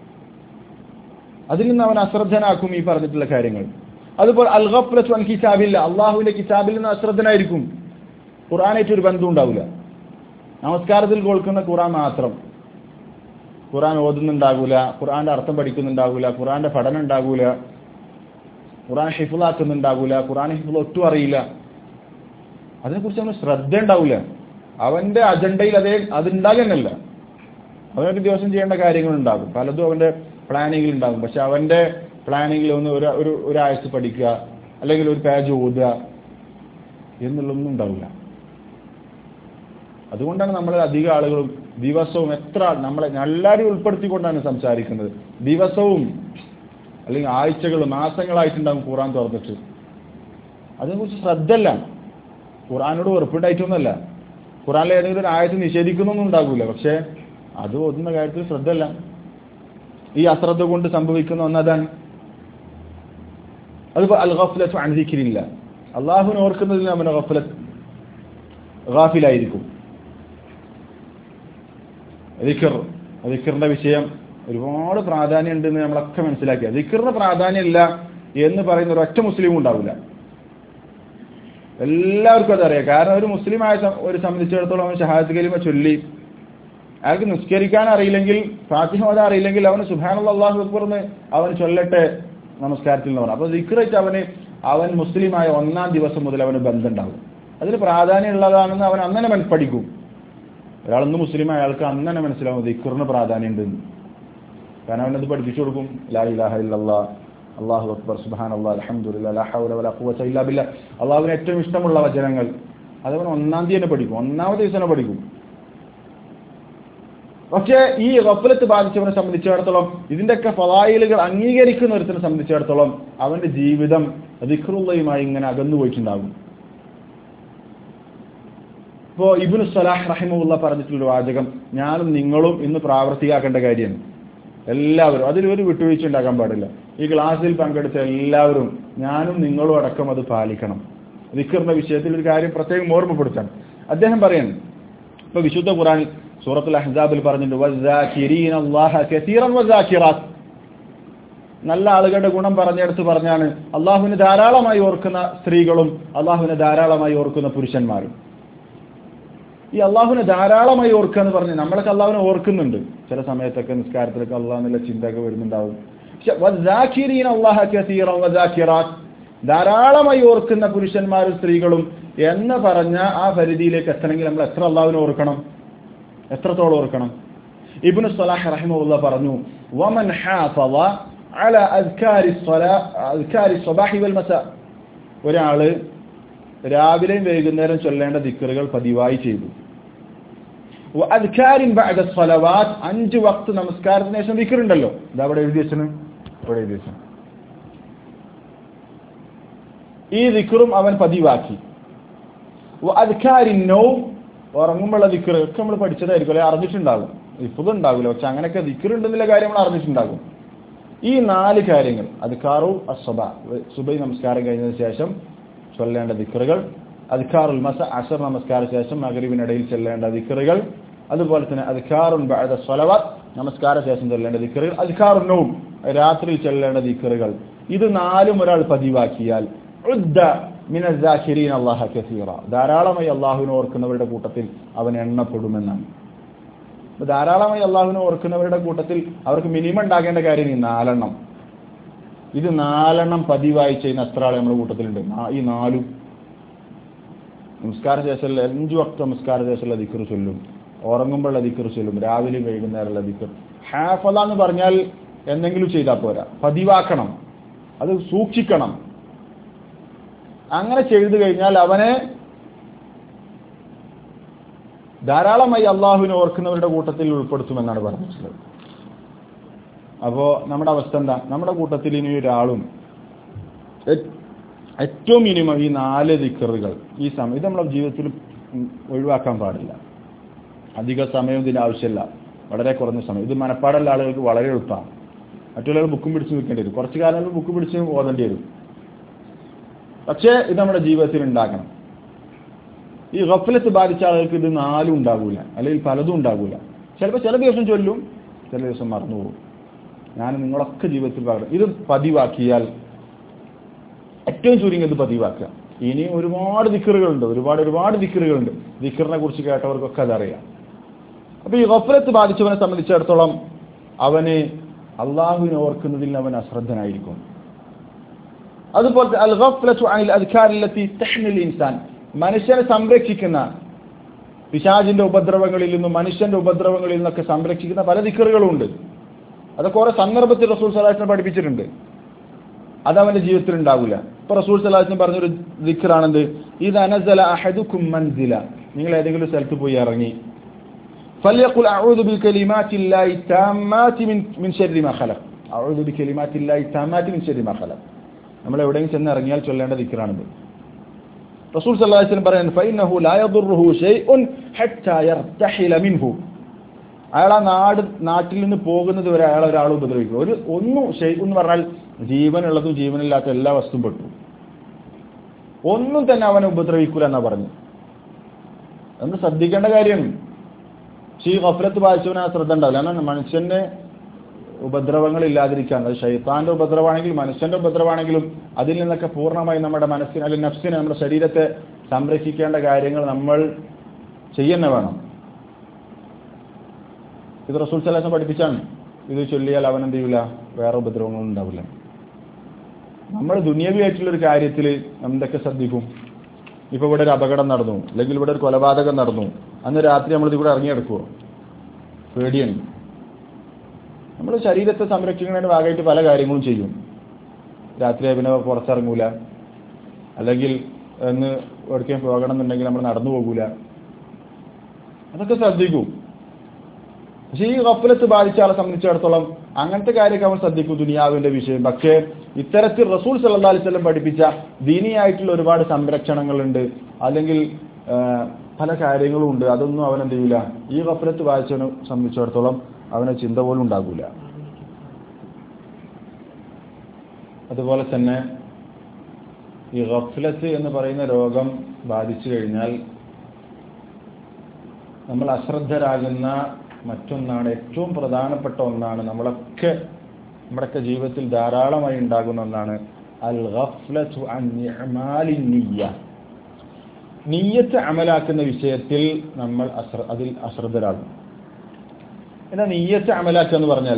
അതിൽ നിന്ന് അവൻ അശ്രദ്ധനാക്കും ഈ പറഞ്ഞിട്ടുള്ള കാര്യങ്ങൾ അതുപോലെ അൽ ഗഫ്ലത്തു അൻ കിതാബില്ല അള്ളാഹുവിന്റെ കിതാബിൽ നിന്ന് അശ്രദ്ധനായിരിക്കും ഖുർആനായിട്ട് ഒരു ബന്ധം ഉണ്ടാവില്ല നമസ്കാരത്തിൽ കേൾക്കുന്ന ഖുർആൻ മാത്രം ഖുർആൻ ഓതുന്നുണ്ടാകൂല ഖുർആന്റെ അർത്ഥം പഠിക്കുന്നുണ്ടാകൂല ഖുർആന്റെ പഠനം ഉണ്ടാകൂല ഖുർആൻ ഹിഫുലാക്കുന്നുണ്ടാകൂല ഖുർആൻ ഹിഫുൽ ഒട്ടും അറിയില്ല അതിനെക്കുറിച്ച് അവന് ശ്രദ്ധ ഉണ്ടാവില്ല അവന്റെ അജണ്ടയിൽ അതേ അതുണ്ടാകുന്നല്ല അവനൊരു ദിവസം ചെയ്യേണ്ട കാര്യങ്ങൾ ഉണ്ടാകും പലതും അവന്റെ പ്ലാനിങ്ങിൽ ഉണ്ടാകും പക്ഷെ അവന്റെ പ്ലാനിങ്ങിൽ ഒന്ന് ഒരു ഒരു ഒരാഴ്ച പഠിക്കുക അല്ലെങ്കിൽ ഒരു പേജ് ഓതുക എന്നുള്ളതൊന്നും ഉണ്ടാവില്ല അതുകൊണ്ടാണ് നമ്മൾ അധിക ആളുകളും ദിവസവും എത്ര നമ്മളെ എല്ലാവരും ഉൾപ്പെടുത്തിക്കൊണ്ടാണ് സംസാരിക്കുന്നത് ദിവസവും അല്ലെങ്കിൽ ആഴ്ചകൾ മാസങ്ങളായിട്ടുണ്ടാകും ഖുറാൻ തുറന്നിട്ട് അതിനെക്കുറിച്ച് ശ്രദ്ധല്ല ഖുറാനോട് വെറുപ്പുണ്ടായിട്ടൊന്നുമല്ല ഖുറാനിലെ ഏതെങ്കിലും ഒരു ആയത്ത് നിഷേധിക്കുന്നൊന്നും ഉണ്ടാകൂല പക്ഷെ അത് ഓതുന്ന കാര്യത്തിൽ ശ്രദ്ധല്ല ഈ അശ്രദ്ധ കൊണ്ട് സംഭവിക്കുന്ന ഒന്നതാണ് അതിപ്പോ അൽ ഗഫ്ലത്ത് അൻസിക്കില്ല അള്ളാഹുവിനെ ഓർക്കുന്നതിൽ അവന് ഗഫലത്ത് ഗാഫിലായിരിക്കും ദിക്കർ ദിക്കറിന്റെ വിഷയം ഒരുപാട് പ്രാധാന്യം ഉണ്ടെന്ന് നമ്മളൊക്കെ മനസ്സിലാക്കിയ ദിക്കറിന് പ്രാധാന്യമില്ല എന്ന് പറയുന്ന ഒരൊറ്റ മുസ്ലിമും ഉണ്ടാവില്ല എല്ലാവർക്കും അതറിയാം കാരണം ഒരു മുസ്ലിമായ സം- ഒരു സംബന്ധിച്ചിടത്തോളം അവൻ ഷഹാദ് കലിമ ചൊല്ലി അയാൾക്ക് നിസ്കരിക്കാൻ അറിയില്ലെങ്കിൽ ഫാത്തിഹ ഓതാൻ അറിയില്ലെങ്കിൽ അവന് സുഹാനുള്ള അള്ളാഹു അക്ബർ എന്ന് അവൻ ചൊല്ലട്ടെ നമസ്കാരത്തിൽ എന്ന് പറഞ്ഞു അപ്പൊ ദിക്റായിട്ട് അവന് അവൻ മുസ്ലിമായ ഒന്നാം ദിവസം മുതൽ അവന് ബന്ധമുണ്ടാകും അതിന് പ്രാധാന്യമുള്ളതാണെന്ന് അവൻ അന്നനെ മന- പഠിക്കും ഒരാളൊന്ന് മുസ്ലിം അയാൾക്ക് അന്നനെ മനസ്സിലാവും ദിക്റിന് പ്രാധാന്യം ഉണ്ടെന്ന് കാരണം അവനത് പഠിപ്പിച്ചു കൊടുക്കും ലാ ഇലാഹ ഇല്ലല്ലാ അള്ളാഹു അക്ബർ സുബാൻ അള്ളാഹ് അലഹമുല്ല ലാ ഹൗല വലാ ഖുവത ഇല്ലാ ബില്ലാ അള്ളാഹുവിന് ഏറ്റവും ഇഷ്ടമുള്ള വചനങ്ങൾ അതവൻ ഒന്നാം തീയതി തന്നെ പഠിക്കും ഒന്നാമത്തെ ദിവസം തന്നെ പഠിക്കും പക്ഷേ ഈ ഗഫലത്ത് ബാധിച്ചവനെ സംബന്ധിച്ചിടത്തോളം ഇതിന്റെയൊക്കെ ഫലായിലുകൾ അംഗീകരിക്കുന്ന ഒരുത്തിനെ സംബന്ധിച്ചിടത്തോളം അവന്റെ ജീവിതം ദിഖറുള്ളയുമായി ഇങ്ങനെ അകന്നു പോയിട്ടുണ്ടാകും ഇപ്പോൾ ഇബിന് സലാഹ് റഹിമുള്ള പറഞ്ഞിട്ടുള്ള വാചകം ഞാനും നിങ്ങളും ഇന്ന് പ്രാവർത്തികമാക്കേണ്ട കാര്യമാണ് എല്ലാവരും അതിലൊരു വിട്ടുവീഴ്ച ഉണ്ടാക്കാൻ പാടില്ല ഈ ക്ലാസ്സിൽ പങ്കെടുത്ത എല്ലാവരും ഞാനും നിങ്ങളും അടക്കം അത് പാലിക്കണം ദിക്കറിന്റെ വിഷയത്തിൽ ഒരു കാര്യം പ്രത്യേകം ഓർമ്മപ്പെടുത്താൻ അദ്ദേഹം പറയുന്നു ഇപ്പൊ വിശുദ്ധ ഖുറാൻ സൂറത്തുൽ അഹ്സാബിൽ പറഞ്ഞിട്ടുണ്ട് വസ്സാകിരീന അല്ലാഹ കസീറൻ വസ്സാകിറാത്ത് നല്ല ആളുകളുടെ ഗുണം പറഞ്ഞെടുത്ത് പറഞ്ഞാണ് അള്ളാഹുവിനെ ധാരാളമായി ഓർക്കുന്ന സ്ത്രീകളും അള്ളാഹുവിനെ ധാരാളമായി ഓർക്കുന്ന പുരുഷന്മാരും ഈ അള്ളാഹുവിനെ ധാരാളമായി ഓർക്കുക എന്ന് പറഞ്ഞ് നമ്മളൊക്കെ അള്ളാഹുവിനെ ഓർക്കുന്നുണ്ട് ചില സമയത്തൊക്കെ നിസ്കാരത്തിലൊക്കെ അള്ളാഹ് എന്നുള്ള ചിന്തയൊക്കെ വരുന്നുണ്ടാവും പക്ഷെ വസ്സാകിരീന അല്ലാഹ കസീറൻ വസ്സാകിറാത്ത് ധാരാളമായി ഓർക്കുന്ന പുരുഷന്മാരും സ്ത്രീകളും എന്ന് പറഞ്ഞ ആ പരിധിയിലേക്ക് എത്തണമെങ്കിൽ നമ്മൾ എത്ര അള്ളാഹുവിനെ ഓർക്കണം എത്രത്തോളം ഓർക്കണം ഇബ്നു സലാഹ് റഹിമുള്ള പറഞ്ഞു വമൻ ഹാഫള അല അദ്കാരി അദ്കാരി സ്വബാഹി വൽ മസ ഒരാള് രാവിലെയും വൈകുന്നേരം ചൊല്ലേണ്ട ദിക്കറുകൾ പതിവായി ചെയ്തു അദ്കാരിൻ ബഅദ സ്വലവാത്ത് അഞ്ച് വക്ത് നമസ്കാരത്തിന് ശേഷം ദിക്കറുണ്ടല്ലോ ഇത് അവിടെ എഴുതി വെച്ചന് ഇവിടെ എഴുതി വെച്ചു ഈ ദിക്കറും അവൻ പതിവാക്കി അദ്കാരിന്നോ ഉറങ്ങുമ്പോഴുള്ള ദിക്കറ് ഒക്കെ നമ്മൾ പഠിച്ചതായിരിക്കും അല്ലെ അറിഞ്ഞിട്ടുണ്ടാകും ഇപ്പം ഉണ്ടാകില്ല പക്ഷെ അങ്ങനെയൊക്കെ ദിക്കറുണ്ടെന്നുള്ള കാര്യം നമ്മൾ അറിഞ്ഞിട്ടുണ്ടാകും ഈ നാല് കാര്യങ്ങൾ അദ്കാറു അസ്വബ സുബൈ നമസ്കാരം കഴിഞ്ഞതിന് ശേഷം ചൊല്ലേണ്ട ദിക്കറുകൾ അദ്കാറുൽ മസ അസർ നമസ്കാര ശേഷം മകരീവിനിടയിൽ ചെല്ലേണ്ട ദിക്കറുകൾ അതുപോലെ തന്നെ അദ്കാറുൻ ബഅദ സ്വലവത്ത് നമസ്കാര ശേഷം ചൊല്ലേണ്ട ദിക്കറുകൾ അദ്കാറുന്നവും രാത്രിയിൽ ചെല്ലേണ്ട ദിക്കറുകൾ ഇത് നാലും ഒരാൾ പതിവാക്കിയാൽ ഉദ്ദ മിനസാഖിരീൻ അള്ളാഹ കസീറ ധാരാളമായി അള്ളാഹുവിനെ ഓർക്കുന്നവരുടെ കൂട്ടത്തിൽ അവൻ എണ്ണപ്പെടുമെന്നാണ് അപ്പൊ ധാരാളമായി അള്ളാഹുവിനെ ഓർക്കുന്നവരുടെ കൂട്ടത്തിൽ അവർക്ക് മിനിമം ഉണ്ടാകേണ്ട കാര്യം ഈ നാലെണ്ണം ഇത് നാലെണ്ണം പതിവായി ചെയ്യുന്ന എത്ര ആളെ നമ്മുടെ കൂട്ടത്തിലുണ്ട് നാ- ഈ നാലും നമസ്കാര ശേഷമുള്ള അഞ്ചു വക്ത നമസ്കാര ശേഷമുള്ള ദിക്കർ ചൊല്ലും ഉറങ്ങുമ്പോഴുള്ള ദിക്കർ ചൊല്ലും രാവിലെ വൈകുന്നേരമുള്ള ദിക്കർ ഹാഫല എന്ന് പറഞ്ഞാൽ എന്തെങ്കിലും ചെയ്താൽ പോരാ പതിവാക്കണം അത് സൂക്ഷിക്കണം അങ്ങനെ ചെയ്തു കഴിഞ്ഞാൽ അവനെ ധാരാളമായി അള്ളാഹുവിനെ ഓർക്കുന്നവരുടെ കൂട്ടത്തിൽ ഉൾപ്പെടുത്തുമെന്നാണ് പറഞ്ഞിട്ടുള്ളത് അപ്പോ നമ്മുടെ അവസ്ഥ എന്താ നമ്മുടെ കൂട്ടത്തിൽ ഇനി ഒരാളും ഏ- ഏറ്റവും മിനിമം ഈ നാല് ദിക്കറുകൾ ഈ സമയം ഇത് നമ്മുടെ ജീവിതത്തിൽ ഉം ഒഴിവാക്കാൻ പാടില്ല അധിക സമയം ഇതിന് ആവശ്യമില്ല വളരെ കുറഞ്ഞ സമയം ഇത് മനപ്പാടുള്ള ആളുകൾക്ക് വളരെ എളുപ്പമാണ് മറ്റുള്ളവർ ബുക്കും പിടിച്ച് നിൽക്കേണ്ടി വരും കുറച്ച് കാലങ്ങൾ ബുക്ക് പിടിച്ച് ഓതേണ്ടി വരും പക്ഷേ ഇത് നമ്മുടെ ജീവിതത്തിൽ ഉണ്ടാക്കണം ഈ ഗഫലത്ത് ബാധിച്ച ആളുകൾക്ക് ഇത് നാലും ഉണ്ടാകൂല അല്ലെങ്കിൽ പലതും ഉണ്ടാകൂല ചിലപ്പോൾ ചില ദിവസം ചൊല്ലും ചില ദിവസം മറന്നുപോകും ഞാൻ നിങ്ങളൊക്കെ ജീവിതത്തിൽ പറഞ്ഞു ഇത് പതിവാക്കിയാൽ ഏറ്റവും ചുരുങ്ങിയത് ഇത് പതിവാക്കുക ഇനി ഒരുപാട് ദിക്കറുകളുണ്ട് ഒരുപാട് ഒരുപാട് ദിക്കറുകളുണ്ട് ദിക്കറിനെ കുറിച്ച് കേട്ടവർക്കൊക്കെ അതറിയാം അപ്പൊ ഈ ഗഫലത്ത് ബാധിച്ചവനെ സംബന്ധിച്ചിടത്തോളം അവന് അള്ളാഹുവിനെ ഓർക്കുന്നതിൽ അവൻ അശ്രദ്ധനായിരിക്കും അതുപോലെ അൽ ഗഫ്ലത്തു അനിൽ അദ്കാരില്ലത്തി തഹ്മിൽ ഇൻസാൻ മനുഷ്യനെ സംരക്ഷിക്കുന്ന പിശാജിന്റെ ഉപദ്രവങ്ങളിൽ നിന്നും മനുഷ്യന്റെ ഉപദ്രവങ്ങളിൽ നിന്നൊക്കെ സംരക്ഷിക്കുന്ന പല ദിക്കറുകളും ഉണ്ട് അതൊക്കെ ഓരോ സന്ദർഭത്തിൽ റസൂൽ സലാഹിനെ പഠിപ്പിച്ചിട്ടുണ്ട് അത് അവന്റെ ജീവിതത്തിൽ ഉണ്ടാവില്ല ഇപ്പൊ റസൂൽ സലാഹിന് പറഞ്ഞൊരു ദിക്കറാണെന്ത് ഇത് അനസല അഹദുക്കും മൻസില നിങ്ങൾ ഏതെങ്കിലും സ്ഥലത്ത് പോയി ഇറങ്ങി فليقل أعوذ بكلمات الله التامات من من شر ما خلق أعوذ بكلمات الله التامات من شر ما خلق നമ്മൾ എവിടെയും ചെന്ന് ഇറങ്ങിയാൽ ചൊല്ലേണ്ട ദിക്കറാണിത് റസൂൽ സല്ലല്ലാഹു അലൈഹി വസല്ലം പറയുന്നു ഫൈനഹു ലാ യദുറുഹു ഷൈഉൻ ഹത്താ യർതഹില മിൻഹു അയാൾ ആ നാട് നാട്ടിൽ നിന്ന് പോകുന്നത് വരെ അയാൾ ഒരാൾ ഉപദ്രവിക്കും ഒരു ഒന്നും ഷെയ്ഖ് എന്ന് പറഞ്ഞാൽ ജീവനുള്ളതും ജീവനില്ലാത്ത എല്ലാ വസ്തുവും പെട്ടു ഒന്നും തന്നെ അവനെ ഉപദ്രവിക്കൂല എന്നാ പറഞ്ഞു എന്ന് ശ്രദ്ധിക്കേണ്ട കാര്യമാണ് പക്ഷേ ഈ ഗഫലത്ത് ബാധിച്ചവന് ആ ശ്രദ്ധ ഉണ്ടാവില്ല കാരണം മനുഷ്യന്റെ ഉപദ്രവങ്ങൾ ഇല്ലാതിരിക്കാൻ അത് ഷൈത്താന്റെ ഉപദ്രവമാണെങ്കിൽ മനുഷ്യന്റെ ഉപദ്രവമാണെങ്കിലും അതിൽ നിന്നൊക്കെ പൂർണ്ണമായി നമ്മുടെ മനസ്സിനെ അല്ലെങ്കിൽ നഫ്സിനെ നമ്മുടെ ശരീരത്തെ സംരക്ഷിക്കേണ്ട കാര്യങ്ങൾ നമ്മൾ ചെയ്യുന്ന വേണം ഇത് റസൂൽ സലാസം പഠിപ്പിച്ചാണ് ഇത് ചൊല്ലിയാൽ അവൻ എന്ത് ചെയ്യൂല വേറെ ഉപദ്രവങ്ങളും ഉണ്ടാവില്ല നമ്മൾ ദുനിയവിയായിട്ടുള്ള ഒരു കാര്യത്തിൽ എന്തൊക്കെ ശ്രദ്ധിക്കും ഇപ്പൊ ഇവിടെ ഒരു അപകടം നടന്നു അല്ലെങ്കിൽ ഇവിടെ ഒരു കൊലപാതകം നടന്നു അന്ന് രാത്രി നമ്മൾ ഇവിടെ ഇറങ്ങിയെടുക്കുമോ പേടിയാണ് നമ്മൾ ശരീരത്തെ സംരക്ഷിക്കുന്നതിന് ഭാഗമായിട്ട് പല കാര്യങ്ങളും ചെയ്യും രാത്രി പിന്നെ പുറത്തിറങ്ങൂല അല്ലെങ്കിൽ ഒന്ന് എവിടേക്കും പോകണം എന്നുണ്ടെങ്കിൽ നമ്മൾ നടന്നു പോകൂല അതൊക്കെ ശ്രദ്ധിക്കും പക്ഷേ ഈ ഗഫലത്ത് ബാധിച്ച ആളെ സംബന്ധിച്ചിടത്തോളം അങ്ങനത്തെ കാര്യമൊക്കെ അവൻ ശ്രദ്ധിക്കും ദുനിയാവിന്റെ വിഷയം പക്ഷേ ഇത്തരത്തിൽ റസൂൽ സല്ലാ അലൈവല്ലം പഠിപ്പിച്ച ദീനിയായിട്ടുള്ള ഒരുപാട് സംരക്ഷണങ്ങളുണ്ട് അല്ലെങ്കിൽ ആ, പല കാര്യങ്ങളും ഉണ്ട് അതൊന്നും അവൻ എന്ത് ചെയ്യില്ല ഈ ഗഫലത്ത് വായിച്ചവനെ സംബന്ധിച്ചിടത്തോളം അവന് ചിന്ത പോലും ഉണ്ടാകൂല അതുപോലെ തന്നെ ഈ ഗഫലത്ത് എന്ന് പറയുന്ന രോഗം ബാധിച്ചു കഴിഞ്ഞാൽ നമ്മൾ അശ്രദ്ധരാകുന്ന മറ്റൊന്നാണ് ഏറ്റവും പ്രധാനപ്പെട്ട ഒന്നാണ് നമ്മളൊക്കെ നമ്മുടെയൊക്കെ ജീവിതത്തിൽ ധാരാളമായി ഉണ്ടാകുന്ന ഒന്നാണ് അൽ ഗഫ്ലത്തു അൻ നിഅമാലി നിയ്യ നീയത്ത് അമലാക്കുന്ന വിഷയത്തിൽ നമ്മൾ അശ്ര അതിൽ അശ്രദ്ധരാകും എന്നാ നീയത്ത് അമലാക്കുക എന്ന് പറഞ്ഞാൽ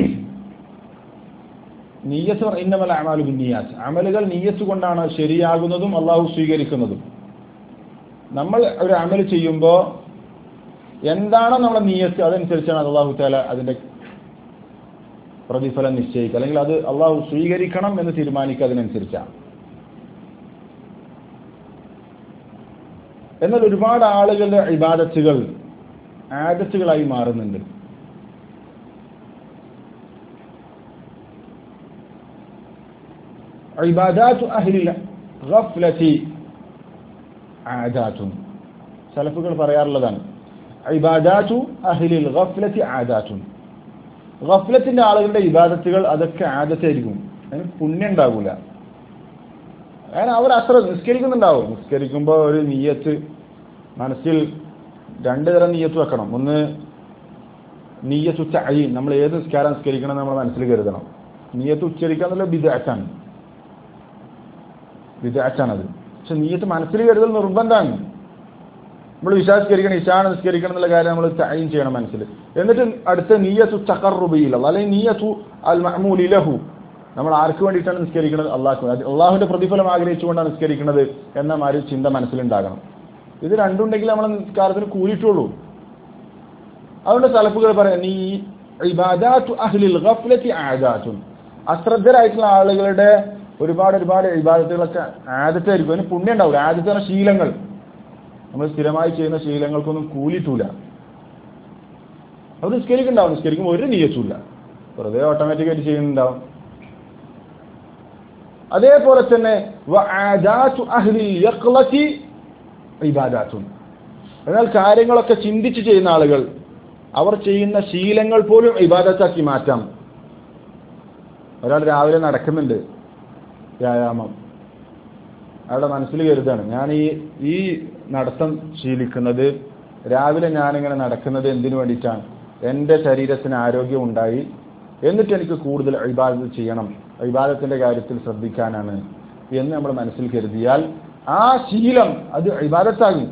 നീയത്ത് ഇന്നമല അമാലു ബിന്നിയാത്ത് അമലുകൾ നീയത്ത് കൊണ്ടാണ് ശരിയാകുന്നതും അള്ളാഹു സ്വീകരിക്കുന്നതും നമ്മൾ ഒരു അമൽ ചെയ്യുമ്പോൾ എന്താണോ നമ്മളെ നീയത്ത് അതനുസരിച്ചാണ് അള്ളാഹു താല അതിന്റെ പ്രതിഫലം നിശ്ചയിക്കുക അല്ലെങ്കിൽ അത് അള്ളാഹു സ്വീകരിക്കണം എന്ന് തീരുമാനിക്കുക അതിനനുസരിച്ചാണ് എന്നാൽ ഒരുപാട് ആളുകളുടെ ഇബാദത്തുകൾ ആദത്തുകളായി മാറുന്നുണ്ട് ഇബാദാത്തു അഹ്ലിൽ ഗഫ്ലതി ആദാത്തുൻ സലഫുകൾ പറയാറുള്ളതാണ് ഇബാദാത്തു അഹ്ലിൽ ഗഫ്ലതി ആദാത്തുൻ ഗഫ്ലത്തിന്റെ ആളുകളുടെ ഇബാദത്തുകൾ അതൊക്കെ ആദത്തായിരിക്കും അതിന് പുണ്യം ഉണ്ടാകൂല കാരണം അവർ അത്ര നിസ്കരിക്കുന്നുണ്ടാവും നിസ്കരിക്കുമ്പോൾ ഒരു നീയത്ത് മനസ്സിൽ രണ്ട് തരം നീയത്ത് വെക്കണം ഒന്ന് നീയത്ത് ചായി നമ്മൾ ഏത് നിസ്കാരം നിസ്കരിക്കണം നമ്മൾ മനസ്സിൽ കരുതണം നീയത്ത് ഉച്ചരിക്കുക എന്നുള്ള ബിദാറ്റാണ് ബിദാറ്റാണത് പക്ഷെ നീയത്ത് മനസ്സിൽ കരുതൽ നിർബന്ധമാണ് നമ്മൾ വിശ്വാസികരിക്കണം ഇഷാണ് നിസ്കരിക്കണം എന്നുള്ള കാര്യം നമ്മൾ ചായും ചെയ്യണം മനസ്സിൽ എന്നിട്ട് അടുത്ത നീയത്തു ചക്കറുബിയില്ല അല്ലെങ്കിൽ നീയത്തു അൽ മഹ്മൂലി ലഹു നമ്മൾ ആർക്ക് വേണ്ടിയിട്ടാണ് നിസ്കരിക്കുന്നത് അള്ളാഹു അള്ളാഹുവിന്റെ പ്രതിഫലം ആഗ്രഹിച്ചുകൊണ്ടാണ് നിസ്കരിക്കുന്നത് എന്ന മാതിരി ചിന്ത മനസ്സിലുണ്ടാകണം ഇത് രണ്ടുണ്ടെങ്കിൽ നമ്മൾ നിസ്കാരത്തിന് കൂലിയിട്ടുള്ളൂ അതുകൊണ്ട് തലപ്പുകൾ പറയാം നീ ഇബാദാത്തു അഹ്ലിൽ ഗഫ്ലത്തി ആദാത്തുൻ അശ്രദ്ധരായിട്ടുള്ള ആളുകളുടെ ഒരുപാട് ഒരുപാട് ഇബാദത്തുകളൊക്കെ ആദത്തായിരിക്കും അതിന് പുണ്യം ഉണ്ടാവില്ല ആദ്യത്തെ ശീലങ്ങൾ നമ്മൾ സ്ഥിരമായി ചെയ്യുന്ന ശീലങ്ങൾക്കൊന്നും കൂലിയിട്ടില്ല അവർ നിസ്കരിക്കുന്നുണ്ടാവും നിസ്കരിക്കുമ്പോൾ ഒരു നീയച്ചുമില്ല വെറുതെ ഓട്ടോമാറ്റിക്കായിട്ട് ചെയ്യുന്നുണ്ടാവും അതേപോലെ തന്നെ ഇബാദാത്തും എന്നാൽ കാര്യങ്ങളൊക്കെ ചിന്തിച്ച് ചെയ്യുന്ന ആളുകൾ അവർ ചെയ്യുന്ന ശീലങ്ങൾ പോലും ഇബാദത്താക്കി മാറ്റാം ഒരാൾ രാവിലെ നടക്കുന്നുണ്ട് വ്യായാമം അയാളുടെ മനസ്സിൽ കരുതാണ് ഞാൻ ഈ ഈ നടത്തം ശീലിക്കുന്നത് രാവിലെ ഞാനിങ്ങനെ നടക്കുന്നത് എന്തിനു വേണ്ടിയിട്ടാണ് എൻ്റെ ശരീരത്തിന് ആരോഗ്യം ഉണ്ടായി എന്നിട്ട് എനിക്ക് കൂടുതൽ ഇബാദത്ത് ചെയ്യണം ഇബാദത്തിന്റെ കാര്യത്തിൽ ശ്രദ്ധിക്കാനാണ് എന്ന് നമ്മൾ മനസ്സിൽ കരുതിയാൽ ആ ശീലം അത് ഇബാദത്താകും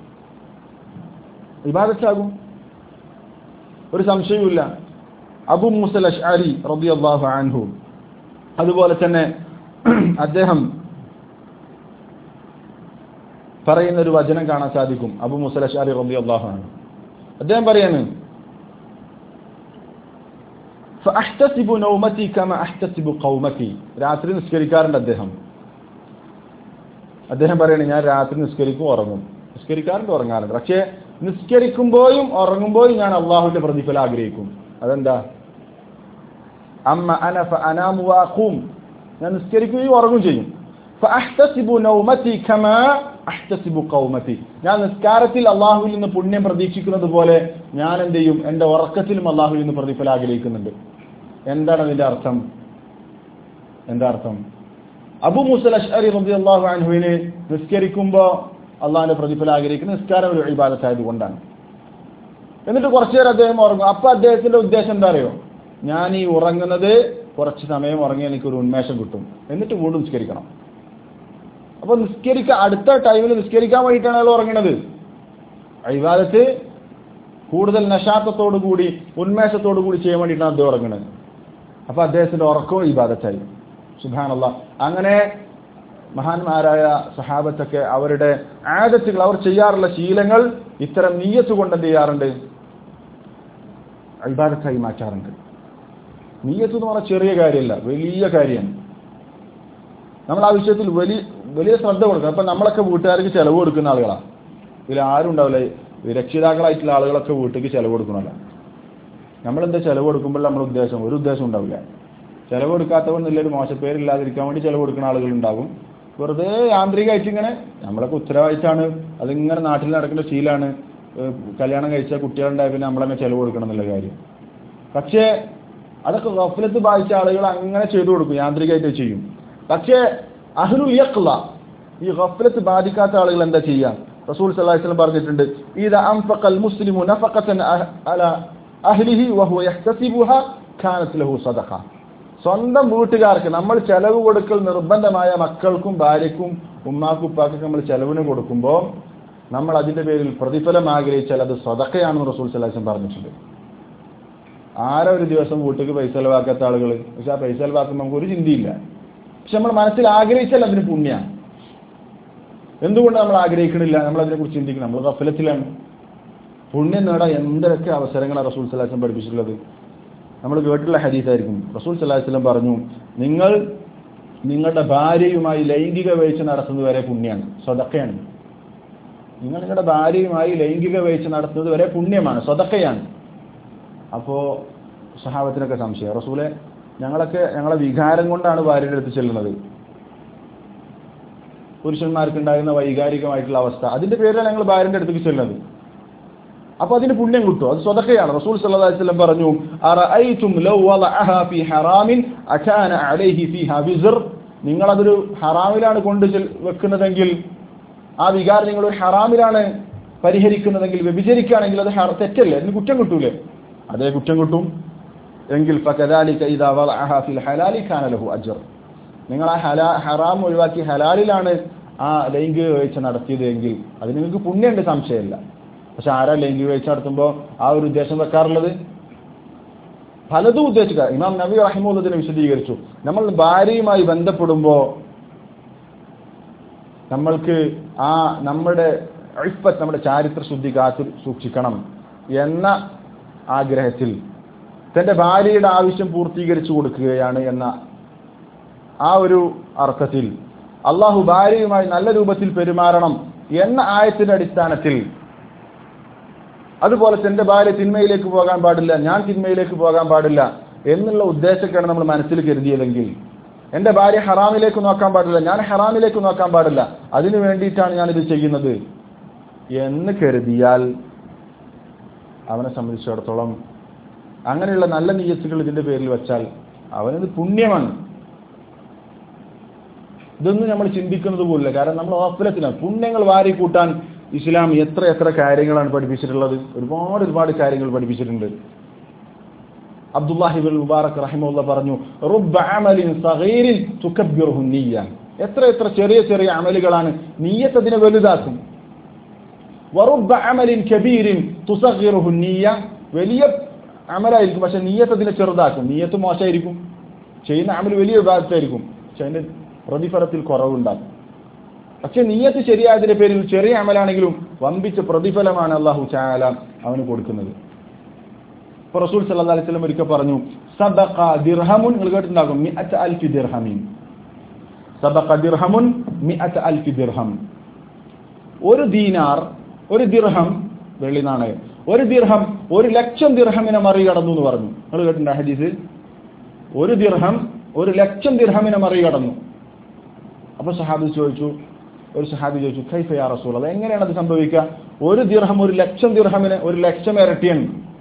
ഇബാദത്താകും ഒരു സംശയവുമില്ല അബു മുസൽ അഷ്ആരി റളിയല്ലാഹു അൻഹു അതുപോലെ തന്നെ അദ്ദേഹം പറയുന്ന ഒരു വചനം കാണാൻ സാധിക്കും അബു മുസൽ അഷ്ആരി റളിയല്ലാഹു അൻഹു അദ്ദേഹം പറയാണ് ഫഅഹ്തസിബു നൗമതി കമ അഹ്തസിബു ഖൗമതി രാത്രി നിസ്കരിക്കാറുണ്ട് അദ്ദേഹം അദ്ദേഹം പറയണേ ഞാൻ രാത്രി നിസ്കരിക്കും ഉറങ്ങും നിസ്കരിക്കാറുണ്ട് ഉറങ്ങാറുണ്ട് പക്ഷേ നിസ്കരിക്കുമ്പോഴും ഉറങ്ങുമ്പോഴും ഞാൻ അള്ളാഹുവിന്റെ പ്രതിഫലം ആഗ്രഹിക്കും അതെന്താ അമ്മ അന അനാമു വാഖൂം ഞാൻ നിസ്കരിക്കുകയും ഉറങ്ങും ചെയ്യും ഫഅഹ്തസിബു നൗമതി കമാ അഹ്തസിബു ഖൗമതി ഞാൻ നിസ്കാരത്തിൽ അള്ളാഹുവിൽ നിന്ന് പുണ്യം പ്രതീക്ഷിക്കുന്നത് പോലെ ഞാൻ എന്ത് ചെയ്യും എന്റെ ഉറക്കത്തിലും അള്ളാഹുവിൽ നിന്ന് പ്രതിഫലം ആഗ്രഹിക്കുന്നുണ്ട് എന്താണ് അതിന്റെ അർത്ഥം എന്താ അർത്ഥം അബു മുസൽ അഷ്അരി റളിയല്ലാഹു അൻഹുവിനെ നിസ്കരിക്കുമ്പോൾ അള്ളാഹിന്റെ പ്രതിഫലം ആഗ്രഹിക്കുന്ന നിസ്കാരം ഒരു ഇബാദത്തായത് കൊണ്ടാണ് എന്നിട്ട് കുറച്ചു നേരം അദ്ദേഹം ഉറങ്ങും അപ്പൊ അദ്ദേഹത്തിന്റെ ഉദ്ദേശം എന്താ അറിയോ ഞാൻ ഈ ഉറങ്ങുന്നത് കുറച്ച് സമയം ഉറങ്ങി എനിക്ക് ഒരു ഉന്മേഷം കിട്ടും എന്നിട്ട് വീണ്ടും നിസ്കരിക്കണം അപ്പൊ നിസ്കരിക്കാൻ അടുത്ത ടൈമിൽ നിസ്കരിക്കാൻ വേണ്ടിയിട്ടാണ് അയാൾ ഉറങ്ങുന്നത് ഇബാദത്ത് കൂടുതൽ നശാത്തത്തോടു കൂടി ഉന്മേഷത്തോടു കൂടി ചെയ്യാൻ വേണ്ടിയിട്ടാണ് അദ്ദേഹം ഉറങ്ങുന്നത് അപ്പൊ അദ്ദേഹത്തിന്റെ ഉറക്കവും ഇബാദത്തായി സുഹാനല്ല അങ്ങനെ മഹാന്മാരായ സഹാബത്തൊക്കെ അവരുടെ ആദത്തുകൾ അവർ ചെയ്യാറുള്ള ശീലങ്ങൾ ഇത്തരം നീയത്ത് കൊണ്ട് എന്ത് ചെയ്യാറുണ്ട് ഇബാദത്തായി മാറ്റാറുണ്ട് നീയത്ത് എന്ന് പറഞ്ഞാൽ ചെറിയ കാര്യമല്ല വലിയ കാര്യമാണ് നമ്മൾ ആ വിഷയത്തിൽ വലിയ വലിയ ശ്രദ്ധ കൊടുക്കണം അപ്പൊ നമ്മളൊക്കെ വീട്ടുകാർക്ക് ചെലവ് കൊടുക്കുന്ന ആളുകളാണ് ഇതിൽ ആരും ഉണ്ടാവില്ല രക്ഷിതാക്കളായിട്ടുള്ള ആളുകളൊക്കെ വീട്ടിലേക്ക് ചെലവ് കൊടുക്കണമല്ല നമ്മളെന്താ ചെലവ് കൊടുക്കുമ്പോൾ നമ്മൾ ഉദ്ദേശം ഒരു ഉദ്ദേശം ഉണ്ടാവില്ല ചെലവ് കൊടുക്കാത്തവർ നല്ലൊരു മോശപ്പേരില്ലാതിരിക്കാൻ വേണ്ടി ചെലവ് കൊടുക്കുന്ന ആളുകൾ ഉണ്ടാകും വെറുതെ യാന്ത്രികമായിട്ട് ഇങ്ങനെ നമ്മളൊക്കെ ഉത്തരവാദിത്തമാണ് അതിങ്ങനെ നാട്ടിൽ നടക്കുന്ന ശീലാണ് ഏഹ് കല്യാണം കഴിച്ച കുട്ടികളുണ്ടായ പിന്നെ നമ്മളെന്നെ ചെലവ് കൊടുക്കണം എന്നുള്ള കാര്യം പക്ഷേ അതൊക്കെ ഗഫലത്ത് ബാധിച്ച ആളുകൾ അങ്ങനെ ചെയ്തു കൊടുക്കും യാന്ത്രികമായിട്ട് ചെയ്യും പക്ഷേ അഹ്ലു യഖ്ല ഈ ഗഫലത്ത് ബാധിക്കാത്ത ആളുകൾ എന്താ ചെയ്യുക റസൂൽ സല്ലല്ലാഹു അലൈഹി വസല്ലം പറഞ്ഞിട്ടുണ്ട് ഇദാ അൻഫഖൽ മുസ്ലിമു നഫഖതൻ അഹ് അലാ അഹ്ലിഹി വഹുവ യഹ്തസിബുഹ കാനത് ലഹു സദഖ സ്വന്തം വീട്ടുകാർക്ക് നമ്മൾ ചെലവ് കൊടുക്കൽ നിർബന്ധമായ മക്കൾക്കും ഭാര്യയ്ക്കും ഉമ്മാക്കും ഉപ്പാക്കും നമ്മൾ ചെലവിന് കൊടുക്കുമ്പോൾ നമ്മൾ അതിന്റെ പേരിൽ പ്രതിഫലം ആഗ്രഹിച്ചാൽ അത് സ്വതക്കയാണെന്ന് റസൂൽ സലാസം പറഞ്ഞിട്ടുണ്ട് ആരോ ഒരു ദിവസം വീട്ടിലേക്ക് പൈസ ചെലവാക്കാത്ത ആളുകൾ പക്ഷെ ആ പൈസ ചെലവാക്കുമ്പോൾ നമുക്ക് ഒരു ചിന്തയില്ല പക്ഷെ നമ്മൾ മനസ്സിൽ ആഗ്രഹിച്ചാൽ അതിന് പുണ്യാണ് എന്തുകൊണ്ട് നമ്മൾ ആഗ്രഹിക്കണില്ല നമ്മൾ അതിനെക്കുറിച്ച് ചിന്തിക്കണം നമ്മൾ കഫലത്തിലാണ് പുണ്യം നേടാൻ എന്തൊക്കെ അവസരങ്ങളാണ് റസൂൽ സലാസം പഠിപ്പിച്ചിട്ടുള്ളത് നമ്മൾ കേട്ടിട്ടുള്ള ഹദീസായിരിക്കും റസൂൽ സല്ലാഹുലം പറഞ്ഞു നിങ്ങൾ നിങ്ങളുടെ ഭാര്യയുമായി ലൈംഗിക വീഴ്ച നടത്തുന്നത് വരെ പുണ്യമാണ് സ്വതക്കയാണ് നിങ്ങൾ നിങ്ങളുടെ ഭാര്യയുമായി ലൈംഗിക വീഴ്ച നടത്തുന്നത് വരെ പുണ്യമാണ് സ്വതക്കയാണ് അപ്പോൾ സഹാബത്തിനൊക്കെ സംശയം റസൂലെ ഞങ്ങളൊക്കെ ഞങ്ങളെ വികാരം കൊണ്ടാണ് ഭാര്യയുടെ അടുത്ത് ചെല്ലുന്നത് പുരുഷന്മാർക്ക് ഉണ്ടാകുന്ന വൈകാരികമായിട്ടുള്ള അവസ്ഥ അതിന്റെ പേരിലാണ് ഞങ്ങൾ ഭാര്യന്റെ അടുത്തേക്ക് ചെല്ലുന്നത് അപ്പൊ അതിന് പുണ്യം കിട്ടും അത് സ്വതക്കയാണ് റസൂൽ സല്ലല്ലാഹു അലൈഹി വസല്ലം പറഞ്ഞു അറഅയ്തും ലൗ വളഅഹാ ഫീ ഹറാമിൻ അകാന അലൈഹി ഫീഹാ വിസ്ർ നിങ്ങൾ അതൊരു ഹറാമിലാണ് കൊണ്ട് ചെൽ- വെക്കുന്നതെങ്കിൽ ആ വികാരം നിങ്ങൾ ഒരു ഹറാമിലാണ് പരിഹരിക്കുന്നതെങ്കിൽ വ്യഭിചരിക്കുകയാണെങ്കിൽ അത് ഹറ- തെറ്റല്ലേ അതിന് കുറ്റം കിട്ടൂലേ അതേ കുറ്റം കിട്ടും എങ്കിൽ ഫകദാലിക ഇദാ വളഅഹാ ഫിൽ ഹലാലി കാന ലഹു അജ്ർ നിങ്ങൾ ആ ഹലാ ഹറാം ഒഴിവാക്കി ഹലാലിലാണ് ആ ലൈംഗിക വീഴ്ച നടത്തിയത് എങ്കിൽ അതിന് നിങ്ങൾക്ക് പുണ്യമുണ്ട് സംശയമില്ല പക്ഷെ ആരാ ലൈംഗിക വീഴ്ച നടത്തുമ്പോൾ ആ ഒരു ഉദ്ദേശം വെക്കാറുള്ളത് പലതും ഉദ്ദേശിക്കുക ഇമാം നബി റഹിമുള്ളതിനെ വിശദീകരിച്ചു നമ്മൾ ഭാര്യയുമായി ബന്ധപ്പെടുമ്പോൾ നമ്മൾക്ക് ആ നമ്മുടെ ഇഫത്ത് നമ്മുടെ ചാരിത്ര ശുദ്ധി കാത്തു സൂക്ഷിക്കണം എന്ന ആഗ്രഹത്തിൽ തന്റെ ഭാര്യയുടെ ആവശ്യം പൂർത്തീകരിച്ചു കൊടുക്കുകയാണ് എന്ന ആ ഒരു അർത്ഥത്തിൽ അള്ളാഹു ഭാര്യയുമായി നല്ല രൂപത്തിൽ പെരുമാറണം എന്ന ആയത്തിന്റെ അടിസ്ഥാനത്തിൽ അതുപോലെ തന്റെ ഭാര്യ തിന്മയിലേക്ക് പോകാൻ പാടില്ല ഞാൻ തിന്മയിലേക്ക് പോകാൻ പാടില്ല എന്നുള്ള ഉദ്ദേശമൊക്കെയാണ് നമ്മൾ മനസ്സിൽ കരുതിയതെങ്കിൽ എന്റെ ഭാര്യ ഹറാമിലേക്ക് നോക്കാൻ പാടില്ല ഞാൻ ഹറാമിലേക്ക് നോക്കാൻ പാടില്ല അതിനു വേണ്ടിയിട്ടാണ് ഞാൻ ഇത് ചെയ്യുന്നത് എന്ന് കരുതിയാൽ അവനെ സംബന്ധിച്ചിടത്തോളം അങ്ങനെയുള്ള നല്ല നീയത്തുകൾ ഇതിന്റെ പേരിൽ വെച്ചാൽ അവനത് പുണ്യമാണ് ഇതൊന്നും നമ്മൾ ചിന്തിക്കുന്നത് പോലില്ല കാരണം നമ്മൾ ഓഫലത്തിനാണ് പുണ്യങ്ങൾ വാരി കൂട്ടാൻ ഇസ്ലാം എത്ര എത്ര കാര്യങ്ങളാണ് പഠിപ്പിച്ചിട്ടുള്ളത് ഒരുപാട് ഒരുപാട് കാര്യങ്ങൾ പഠിപ്പിച്ചിട്ടുണ്ട് അബ്ദുല്ലാഹിബിൻ മുബാറക് റഹിമുള്ള പറഞ്ഞു റുബ്ബ അമലിൻ സഗീരിൻ തുകബ്ബിറുഹു നിയ്യ എത്ര എത്ര ചെറിയ ചെറിയ അമലുകളാണ് നീയത്ത് അതിനെ വലുതാക്കും വറുബ്ബ അമലിൻ കബീരിൻ തുസഗിറുഹു നിയ്യ വലിയ അമലായിരിക്കും പക്ഷെ നീയത്ത് അതിനെ ചെറുതാക്കും നീയത്ത് മോശമായിരിക്കും ചെയ്യുന്ന അമൽ വലിയ വിഭാഗത്തായിരിക്കും പക്ഷെ അതിന്റെ പ്രതിഫലത്തിൽ കുറവുണ്ടാകും പക്ഷെ നീയത്ത് ശരിയായതിന്റെ പേരിൽ ചെറിയ അമലാണെങ്കിലും വമ്പിച്ച പ്രതിഫലമാണ് അള്ളാഹു ചായാല അവന് കൊടുക്കുന്നത് ഇപ്പൊ റസൂൽ സല്ലല്ലാഹു അലൈഹി വസല്ലം ഒരിക്കൽ പറഞ്ഞു സബഖ ദിർഹമുൻ നിങ്ങൾ കേട്ടിട്ടുണ്ടാകും മിഅത അൽഫി ദിർഹമീൻ സബഖ ദിർഹമുൻ മിഅത അൽഫി ദിർഹം ഒരു ദീനാർ ഒരു ദിർഹം വെള്ളി നാണയം ഒരു ദിർഹം ഒരു ലക്ഷം ദിർഹമിനെ മറികടന്നു എന്ന് പറഞ്ഞു നിങ്ങൾ കേട്ടിട്ടുണ്ടോ ഹദീസിൽ ഒരു ദിർഹം ഒരു ലക്ഷം ദിർഹമിനെ മറികടന്നു അപ്പൊ സഹാബി ചോദിച്ചു ഒരു സഹാബി ചോദിച്ചു ഖൈഫ യാ റസൂൽ അത് എങ്ങനെയാണ് അത് സംഭവിക്കുക ഒരു ദിർഹം ഒരു ലക്ഷം ദിർഹമിന് ഒരു ലക്ഷം ഇരട്ടിയാണ്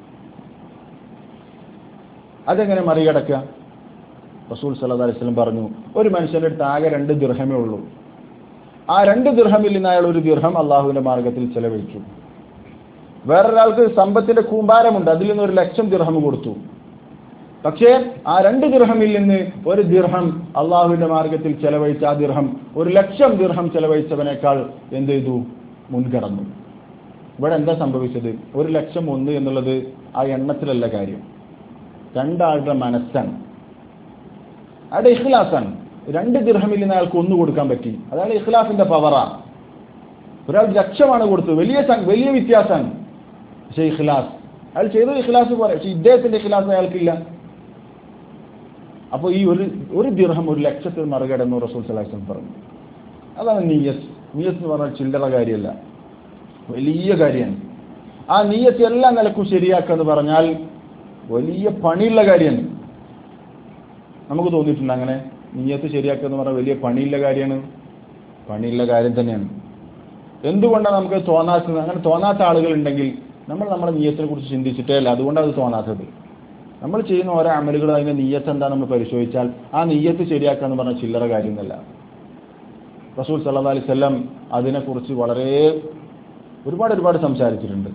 അതെങ്ങനെ മറികടക്കുക റസൂൽ സല്ലല്ലാഹു അലൈഹി വസല്ലം പറഞ്ഞു ഒരു മനുഷ്യന്റെ അടുത്ത് ആകെ രണ്ട് ദിർഹമേ ഉള്ളൂ ആ രണ്ട് ദിർഹമിൽ നിന്ന് അയാൾ ഒരു ദിർഹം അള്ളാഹുവിന്റെ മാർഗത്തിൽ ചെലവഴിച്ചു വേറൊരാൾക്ക് സമ്പത്തിന്റെ കൂമ്പാരമുണ്ട് അതിൽ നിന്ന് ഒരു ലക്ഷം ദിർഹം കൊടുത്തു പക്ഷേ ആ രണ്ട് ദിർഹമിൽ നിന്ന് ഒരു ദിർഹം അള്ളാഹുവിന്റെ മാർഗത്തിൽ ചെലവഴിച്ച ആ ദിർഹം ഒരു ലക്ഷം ദിർഹം ചെലവഴിച്ചവനേക്കാൾ എന്ത് ചെയ്തു മുൻകടന്നു ഇവിടെ എന്താ സംഭവിച്ചത് ഒരു ലക്ഷം ഒന്ന് എന്നുള്ളത് ആ എണ്ണത്തിലല്ല കാര്യം രണ്ടാളുടെ മനസ്സാണ് അയാളുടെ ഇഖ്ലാസാണ് രണ്ട് ദിർഹമിൽ നിന്ന് അയാൾക്ക് ഒന്ന് കൊടുക്കാൻ പറ്റി അതാണ് ഇഖ്ലാസിന്റെ പവറാ ഒരാൾ ലക്ഷമാണ് കൊടുത്തത് വലിയ സം- വലിയ വ്യത്യാസമാണ് പക്ഷേ ഇഖ്ലാസ് അയാൾ ചെയ്തത് ഇഖ്ലാസ് പോലെ പക്ഷെ ഇദ്ദേഹത്തിന്റെ ഇഖ്ലാസ് അയാൾക്കില്ല അപ്പോൾ ഈ ഒരു ഒരു ദിർഹം ഒരു ലക്ഷത്തിൽ മറികടന്നു റസൂൽ സലാഹം പറഞ്ഞു അതാണ് നീയത്ത് നീയത്ത് എന്ന് പറഞ്ഞാൽ ചില്ലറ കാര്യമല്ല വലിയ കാര്യമാണ് ആ നീയത്ത് എല്ലാ നിലക്കും ശരിയാക്കുക എന്ന് പറഞ്ഞാൽ വലിയ പണിയുള്ള കാര്യമാണ് നമുക്ക് തോന്നിയിട്ടുണ്ട് അങ്ങനെ നീയത്ത് ശരിയാക്കുക എന്ന് പറഞ്ഞാൽ വലിയ പണിയുള്ള കാര്യമാണ് പണിയുള്ള കാര്യം തന്നെയാണ് എന്തുകൊണ്ടാണ് നമുക്ക് തോന്നാത്തത് അങ്ങനെ തോന്നാത്ത ആളുകൾ ഉണ്ടെങ്കിൽ നമ്മൾ നമ്മുടെ നീയത്തിനെ കുറിച്ച് ചിന്തിച്ചിട്ടേ അല്ല അതുകൊണ്ടാണ് അത് തോന്നാത്തത് നമ്മൾ ചെയ്യുന്ന ഓരോ അമലുകൾ അതിന്റെ നീയത്ത് എന്താ നമ്മൾ പരിശോധിച്ചാൽ ആ നീയത്ത് ശരിയാക്കുക എന്ന് പറഞ്ഞ ചില്ലറ കാര്യമൊന്നുമല്ല റസൂൽ സല്ലാ അലൈഹി സ്വല്ലം അതിനെക്കുറിച്ച് വളരെ ഒരുപാട് ഒരുപാട് സംസാരിച്ചിട്ടുണ്ട്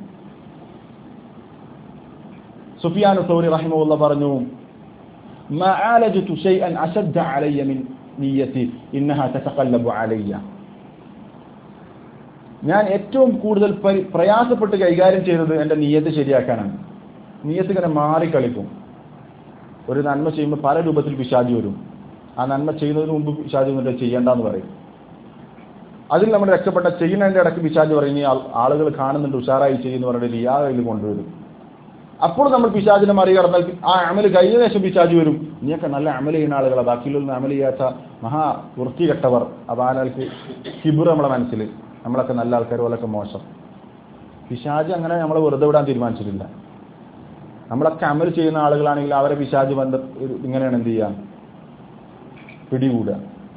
സുഫിയാൻ സൗരി റഹിമുള്ള പറഞ്ഞു ما عالجت شيئا أشد علي من نيتي إنها تتقلب علي ഞാൻ ഏറ്റവും കൂടുതൽ പരി- പ്രയാസപ്പെട്ട് കൈകാര്യം ചെയ്യുന്നത് എൻ്റെ നീയത്ത് ശരിയാക്കാനാണ് നീയത്ത് ഇങ്ങനെ മാറിക്കളിക്കും ഒരു നന്മ ചെയ്യുമ്പോൾ പല രൂപത്തിൽ പിശാജി വരും ആ നന്മ ചെയ്യുന്നതിന് മുമ്പ് പിശാജി വന്നിട്ട് ചെയ്യണ്ടെന്ന് പറയും അതിൽ നമ്മൾ രക്ഷപ്പെട്ട ചെയ്യുന്നതിൻ്റെ ഇടയ്ക്ക് പിശാജ് പറയും "ഇനി ആൾ- ആളുകൾ കാണുന്നുണ്ട് ഉഷാറായി ചെയ്യുന്നു പറഞ്ഞിട്ട് റിയാ കയ്യിൽ കൊണ്ടുവരും അപ്പോൾ നമ്മൾ പിശാചിനെ മറികടന്നാൽ ആ അമല് കഴിഞ്ഞ ശേഷം പിശാജ് വരും നീയൊക്കെ നല്ല അമല് ചെയ്യുന്ന ആളുകളാണ് ബാക്കിയുള്ളൊന്നും അമല് ചെയ്യാത്ത മഹാ വൃത്തികെട്ടവർ അപ്പോൾ ആൾക്ക് കിബിർ നമ്മളെ മനസ്സിൽ നമ്മളൊക്കെ നല്ല ആൾക്കാർ പോലൊക്കെ മോശം പിശാജ് അങ്ങനെ നമ്മളെ വെറുതെ വിടാൻ തീരുമാനിച്ചിട്ടില്ല നമ്മളൊക്കെ അമൽ ചെയ്യുന്ന ആളുകളാണെങ്കിൽ അവരെ പിശാജ് ബന്ധ ഒരു- ഇങ്ങനെയാണ് എന്ത് ചെയ്യുക പിടികൂടുക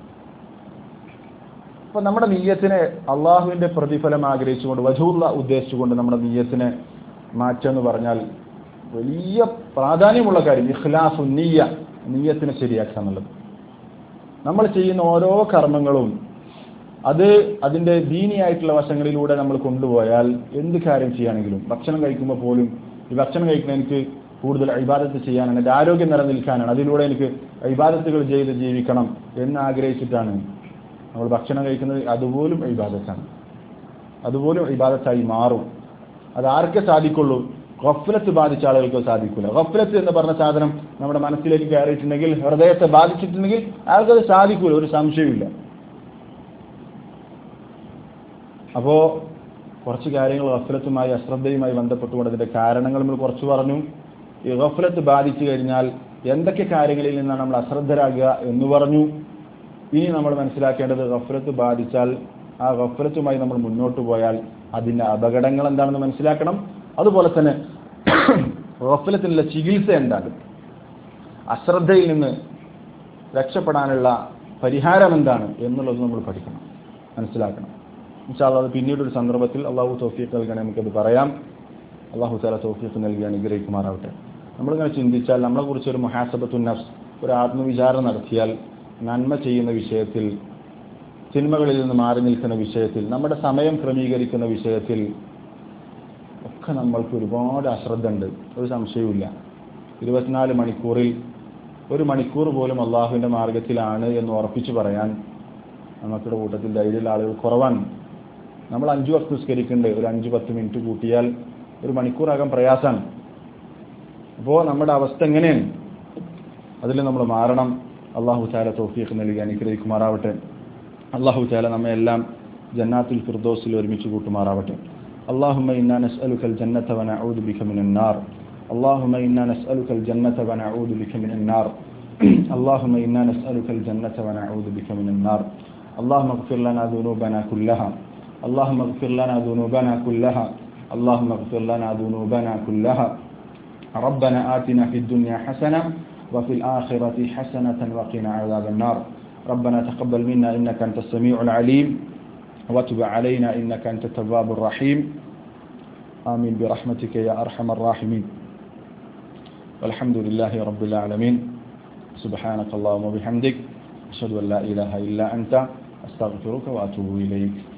അപ്പൊ നമ്മുടെ നീയത്തിനെ അള്ളാഹുവിന്റെ പ്രതിഫലം ആഗ്രഹിച്ചുകൊണ്ട് വജൂള്ള ഉദ്ദേശിച്ചുകൊണ്ട് നമ്മുടെ നീയത്തിനെ മാറ്റുക എന്ന് പറഞ്ഞാൽ വലിയ പ്രാധാന്യമുള്ള കാര്യം ഇഖ്ലാസു നീയ നീയത്തിനെ ശരിയാക്കുക എന്നുള്ളത് നമ്മൾ ചെയ്യുന്ന ഓരോ കർമ്മങ്ങളും അത് അതിന്റെ ദീനിയായിട്ടുള്ള വശങ്ങളിലൂടെ നമ്മൾ കൊണ്ടുപോയാൽ എന്ത് കാര്യം ചെയ്യുകയാണെങ്കിലും ഭക്ഷണം കഴിക്കുമ്പോൾ പോലും ഈ ഭക്ഷണം കഴിക്കുന്ന എനിക്ക് കൂടുതൽ ഇബാദത്ത് ചെയ്യാനാണ് എൻ്റെ ആരോഗ്യം നിലനിൽക്കാനാണ് അതിലൂടെ എനിക്ക് ഇബാദത്തുകൾ ചെയ്ത് ജീവിക്കണം എന്ന് ആഗ്രഹിച്ചിട്ടാണ് നമ്മൾ ഭക്ഷണം കഴിക്കുന്നത് അതുപോലും ഇബാദത്താണ് അതുപോലും ഇബാദത്തായി മാറും അത് ആർക്കേ സാധിക്കുള്ളൂ ഗഫലത്ത് ബാധിച്ച ആളുകൾക്ക് സാധിക്കില്ല ഗഫലത്ത് എന്ന് പറഞ്ഞ സാധനം നമ്മുടെ മനസ്സിലേക്ക് കയറിയിട്ടുണ്ടെങ്കിൽ ഹൃദയത്തെ ബാധിച്ചിട്ടുണ്ടെങ്കിൽ അയാൾക്കത് സാധിക്കൂല ഒരു സംശയമില്ല അപ്പോ കുറച്ച് കാര്യങ്ങൾ ഗഫലത്തുമായി അശ്രദ്ധയുമായി ബന്ധപ്പെട്ടുകൊണ്ട് അതിന്റെ കാരണങ്ങൾ നമ്മൾ കുറച്ച് പറഞ്ഞു ഈ ഗഫലത്ത് ബാധിച്ചു കഴിഞ്ഞാൽ എന്തൊക്കെ കാര്യങ്ങളിൽ നിന്നാണ് നമ്മൾ അശ്രദ്ധരാകുക എന്ന് പറഞ്ഞു ഇനി നമ്മൾ മനസ്സിലാക്കേണ്ടത് ഗഫലത്ത് ബാധിച്ചാൽ ആ ഗഫലത്തുമായി നമ്മൾ മുന്നോട്ട് പോയാൽ അതിന്റെ അപകടങ്ങൾ എന്താണെന്ന് മനസ്സിലാക്കണം അതുപോലെ തന്നെ ഗഫലത്തിനുള്ള ചികിത്സ എന്താകും അശ്രദ്ധയിൽ നിന്ന് രക്ഷപ്പെടാനുള്ള പരിഹാരം എന്താണ് എന്നുള്ളത് നമ്മൾ പഠിക്കണം മനസ്സിലാക്കണം ഇൻഷാല്ല അത് പിന്നീട് ഒരു സന്ദർഭത്തിൽ അള്ളാഹു തോഫീഖ് നൽകണേ നമുക്കത് പറയാം അള്ളാഹു താല തോഫീഖ് നൽകി അനുഗ്രഹിക്കുമാറാവട്ടെ നമ്മളിങ്ങനെ ചിന്തിച്ചാൽ നമ്മളെക്കുറിച്ച് ഒരു മഹാസബത്തു നഫ്സ് ഒരു ആത്മവിചാരം നടത്തിയാൽ നന്മ ചെയ്യുന്ന വിഷയത്തിൽ സിനിമകളിൽ നിന്ന് മാറി നിൽക്കുന്ന വിഷയത്തിൽ നമ്മുടെ സമയം ക്രമീകരിക്കുന്ന വിഷയത്തിൽ ഒക്കെ നമ്മൾക്ക് ഒരുപാട് അശ്രദ്ധ ഉണ്ട് ഒരു സംശയവുമില്ല ഇരുപത്തിനാല് മണിക്കൂറിൽ ഒരു മണിക്കൂർ പോലും അള്ളാഹുവിൻ്റെ മാർഗത്തിലാണ് എന്ന് ഉറപ്പിച്ചു പറയാൻ നമുക്കിടെ കൂട്ടത്തിൽ ധൈര്യമുള്ള ആളുകൾ കുറവാണ് നമ്മൾ അഞ്ചു വക്ത് നിസ്കരിക്കുന്നുണ്ട് ഒരു അഞ്ച് പത്ത് മിനിറ്റ് കൂട്ടിയാൽ ഒരു മണിക്കൂറാകാൻ പ്രയാസമാണ് അപ്പോൾ നമ്മുടെ അവസ്ഥ എങ്ങനെയാണ് അതിൽ നമ്മൾ മാറണം അള്ളാഹു ചാല തോഫീഖ് നൽകി അനുഗ്രഹിക്കുമാറാവട്ടെ അള്ളാഹു ചാല നമ്മെ എല്ലാം ജന്നാത്തുൽ ഫിർദോസിൽ ഒരുമിച്ച് കൂട്ടുമാറാവട്ടെ اللهم إنا نسألك الجنة ونعوذ بك من النار اللهم إنا نسألك الجنة ونعوذ بك من النار اللهم إنا نسألك الجنة ونعوذ بك من النار اللهم اغفر لنا ذنوبنا كلها اللهم اغفر لنا ذنوبنا كلها اللهم اغفر لنا ذنوبنا كلها ربنا آتنا في الدنيا حسنة وفي الآخرة حسنة وقنا عذاب النار ربنا تقبل منا إنك أنت السميع العليم وتب علينا إنك أنت التواب الرحيم آمين برحمتك يا أرحم الراحمين والحمد لله رب العالمين سبحانك اللهم وبحمدك أشهد أن لا إله إلا أنت أستغفرك وأتوب إليك